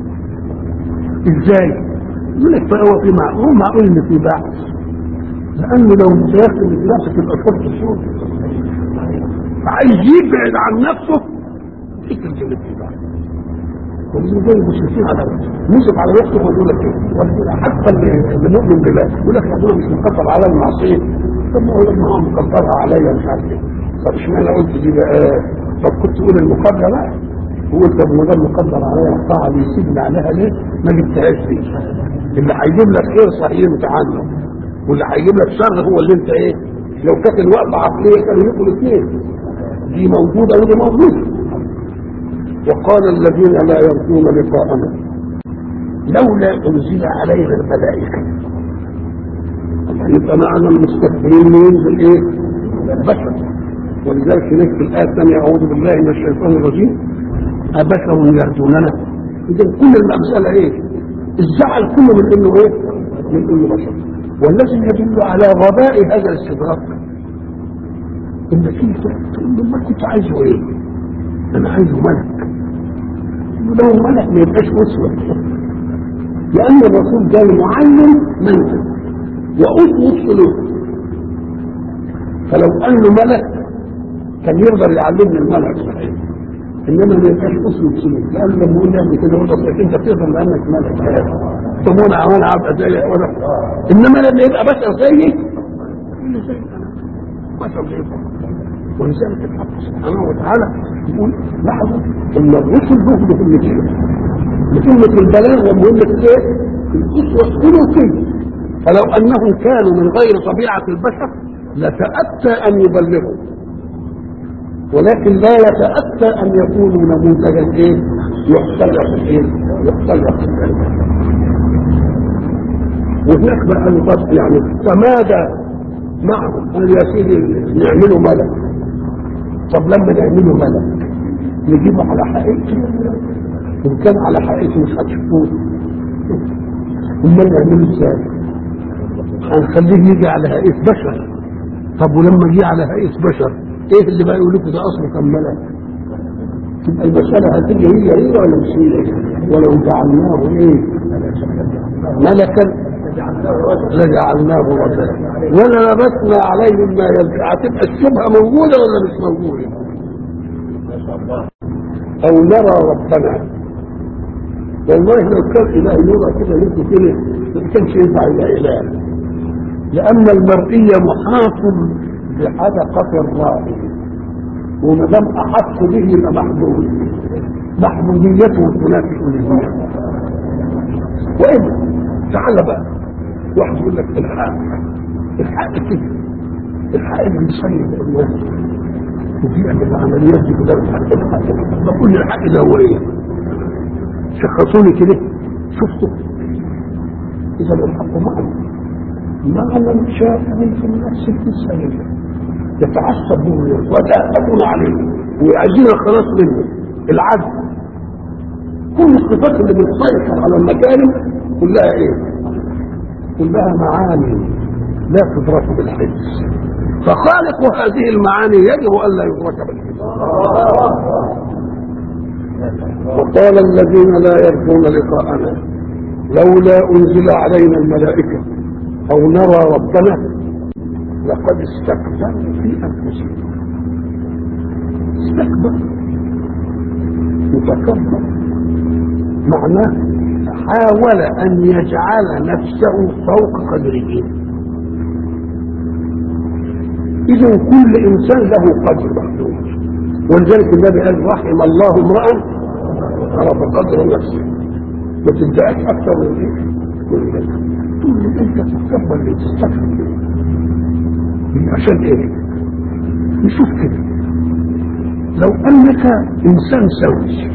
ازاي؟ يقول لك فهو في معقول معقول ان في بعث لانه لو داخل الناس تبقى فرصه صوت عايز يبعد عن نفسه فكرة ان في بعث واللي زي المشركين على نصب على نفسه ويقول لك ايه حتى اللي مؤمن بالله يقول لك ربنا مش مقدر على المعصيه طب ما هو لما هو مقدرها عليا مش عارف ايه طب اشمعنى قلت دي بقى طب كنت تقول المقدر لا هو انت ما دام مقدر عليها الطاعه اللي يسيبني عليها ليه؟ ما جبتهاش ليه؟ اللي هيجيب لك خير صحيح انت عنه واللي هيجيب لك شر هو اللي انت ايه؟ لو كانت الوقفه عقليه كانوا يبقوا الاثنين دي موجوده ودي موجوده وقال الذين لا يرجون لقاءنا لولا انزل علينا الملائكه يبقى معنى المستكبرين ينزل ايه؟ بشر ولذلك هناك في الآية الثانية أعوذ بالله من الشيطان الرجيم أبشر يهدوننا إذا كل المسألة إيه؟ الزعل كله من إنه إيه؟ من إنه بشر والذي يدل على غباء هذا الاستدراك إن في تقول له ما كنت عايزه إيه؟ أنا عايزه ملك لو ملك ما يبقاش أسوة لأن الرسول قال معلم منزل وأسوة سلوك فلو أنه ملك كان يقدر يعلمني الملك صحيح انما ما يبقاش اسلوب سلوك لان لما يقول لي كده يقول لك انت تقدر لانك ملك طب وانا وانا ابقى زيك وانا انما لما يبقى بشر زيي كل شيء بشر زي ولذلك الحق سبحانه وتعالى يقول لاحظوا ان الرسل لهم مهمتين مهمة البلاغ ومهمة الايه؟ الاسوة السلوكية فلو انهم كانوا من غير طبيعة البشر لتأتى ان يبلغوا ولكن لا يتأتى أن يكونوا نموذجا إيه؟ يحتل في إيه؟ يحتل في الكلمة. وهناك بقى نقاط يعني فماذا معهم؟ قال يا سيدي نعمله ملك. طب لما نعمله ملك نجيبه على حقيقته إن كان على حقيقته مش هتشوفوه. أمال نعمله إزاي؟ هنخليه يجي على هيئة بشر. طب ولما جه على هيئة بشر ايه اللي بقى يقول لكم ده اصله كان ملك تبقى المسألة هتيجي هي هي ولا مش هي ولو جعلناه ايه ملكا لجعلناه رجلا ولا لبسنا عليهم ما يلبس هتبقى الشبهه موجوده ولا مش موجوده؟ او نرى ربنا والله لو كان اله يرى كده مثل كده ما كانش ينفع يبقى اله لان المرئيه محاط بحدقه الرائي وما دام احط به يبقى محبوب محبوبيته تنافي الوهيه وايه تعال بقى واحد يقول لك الحق الحق كده الحق بيصيب الناس وبيعمل العمليات دي كده الحق الحق بقول الحق ده هو ايه؟ شخصوني كده شفتوا اذا الحق معنا معنى شافعي في النفس الانسانيه يتعصب منه ويتأثرون عليه ويعزين الخلاص منه العدل كل الصفات اللي بتسيطر على المكارم كلها ايه؟ كلها معاني لا تدرك بالحس فخالق هذه المعاني يجب الا يدرك بالحس وقال الذين لا يرجون لقاءنا لولا انزل علينا الملائكه او نرى ربنا لقد استكبروا في انفسهم استكبر متكبر معناه حاول ان يجعل نفسه فوق قدره اذا كل انسان له قدر محدود ولذلك النبي قال رحم الله امرا عرف قدر نفسه ما تدعيش اكثر من ايه من ذلك تقول انت تتكبر ليه تستكبر ليه عشان ايه نشوف كده لو انك انسان سوي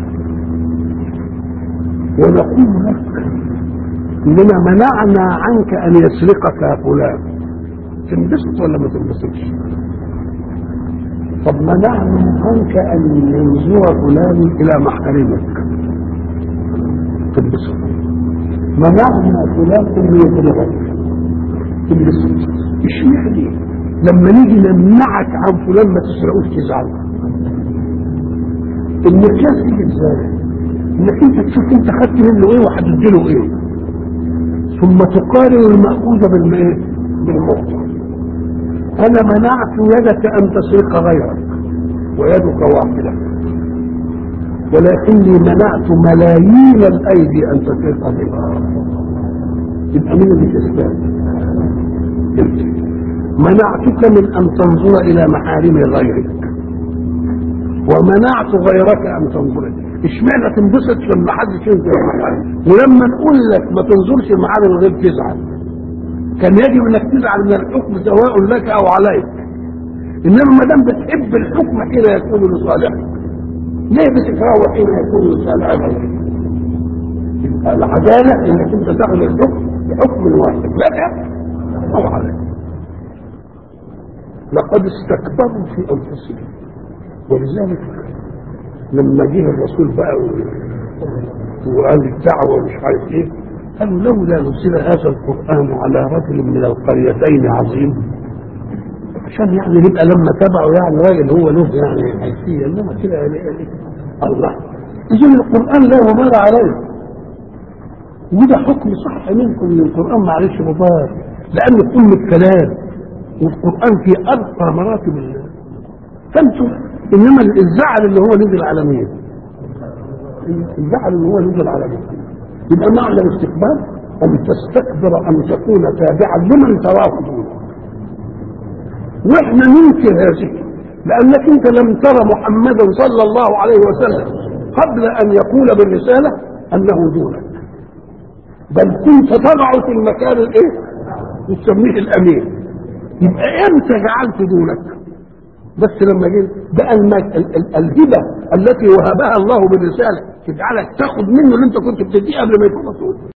ونقول لك اننا منعنا عنك ان يسرقك فلان تنبسط ولا ما تنبسطش طب منعنا عنك ان ينظر فلان الى محارمك تنبسط منعنا فلان ان يضربك تنبسط اشمعنى لما نيجي نمنعك عن فلان ما تسرقوش تزعل المقياس يجي ازاي انك انت تشوف انت خدت منه ايه وهتدي له ايه ثم تقارن المأخوذ بالايه بالمعطى انا منعت يدك ان تسرق غيرك ويدك واحده ولكني منعت ملايين الايدي ان تسرق غيرك يبقى مين اللي كسبان منعتك من ان تنظر الى محارم غيرك ومنعت غيرك ان تنظر اشمعنى تنبسط لما حد ينظر المحارم ولما نقول لك ما تنظرش المحارم غير تزعل كان يجب انك تزعل من الحكم سواء لك او عليك انما ما دام بتحب الحكم حين يكون لصالحك ليه بتكرهه حين يكون لصالحك العداله انك انت تاخذ الحكم بحكم واحد لك او عليك لقد استكبروا في انفسهم ولذلك لما جه الرسول بقى وقال الدعوه ومش عارف ايه قالوا لولا نزل هذا القران على رجل من القريتين عظيم عشان يعني يبقى لما تبعوا يعني راجل هو له يعني حيثيه انما كده يعني الله اذا القران لا وبال عليه وده حكم صح منكم ان القران معلش مبار لانه كل كلام والقرآن في أرقى مراتب الله فانتم إنما الزعل اللي هو نزل على مين؟ الزعل اللي هو نزل على مين؟ يبقى معنى الاستقبال أن تستكبر أن تكون تابعا لمن تراه دونك واحنا ننكر هذه لأنك أنت لم ترى محمدا صلى الله عليه وسلم قبل أن يقول بالرسالة أنه دونك بل كنت تضع في المكان الايه؟ تسميه الامين يبقى امتى جعلت دونك بس لما جيت بقى المك... ال... ال... الهبه التي وهبها الله بالرساله تجعلك تاخد منه اللي انت كنت بتديه قبل ما يكون رسول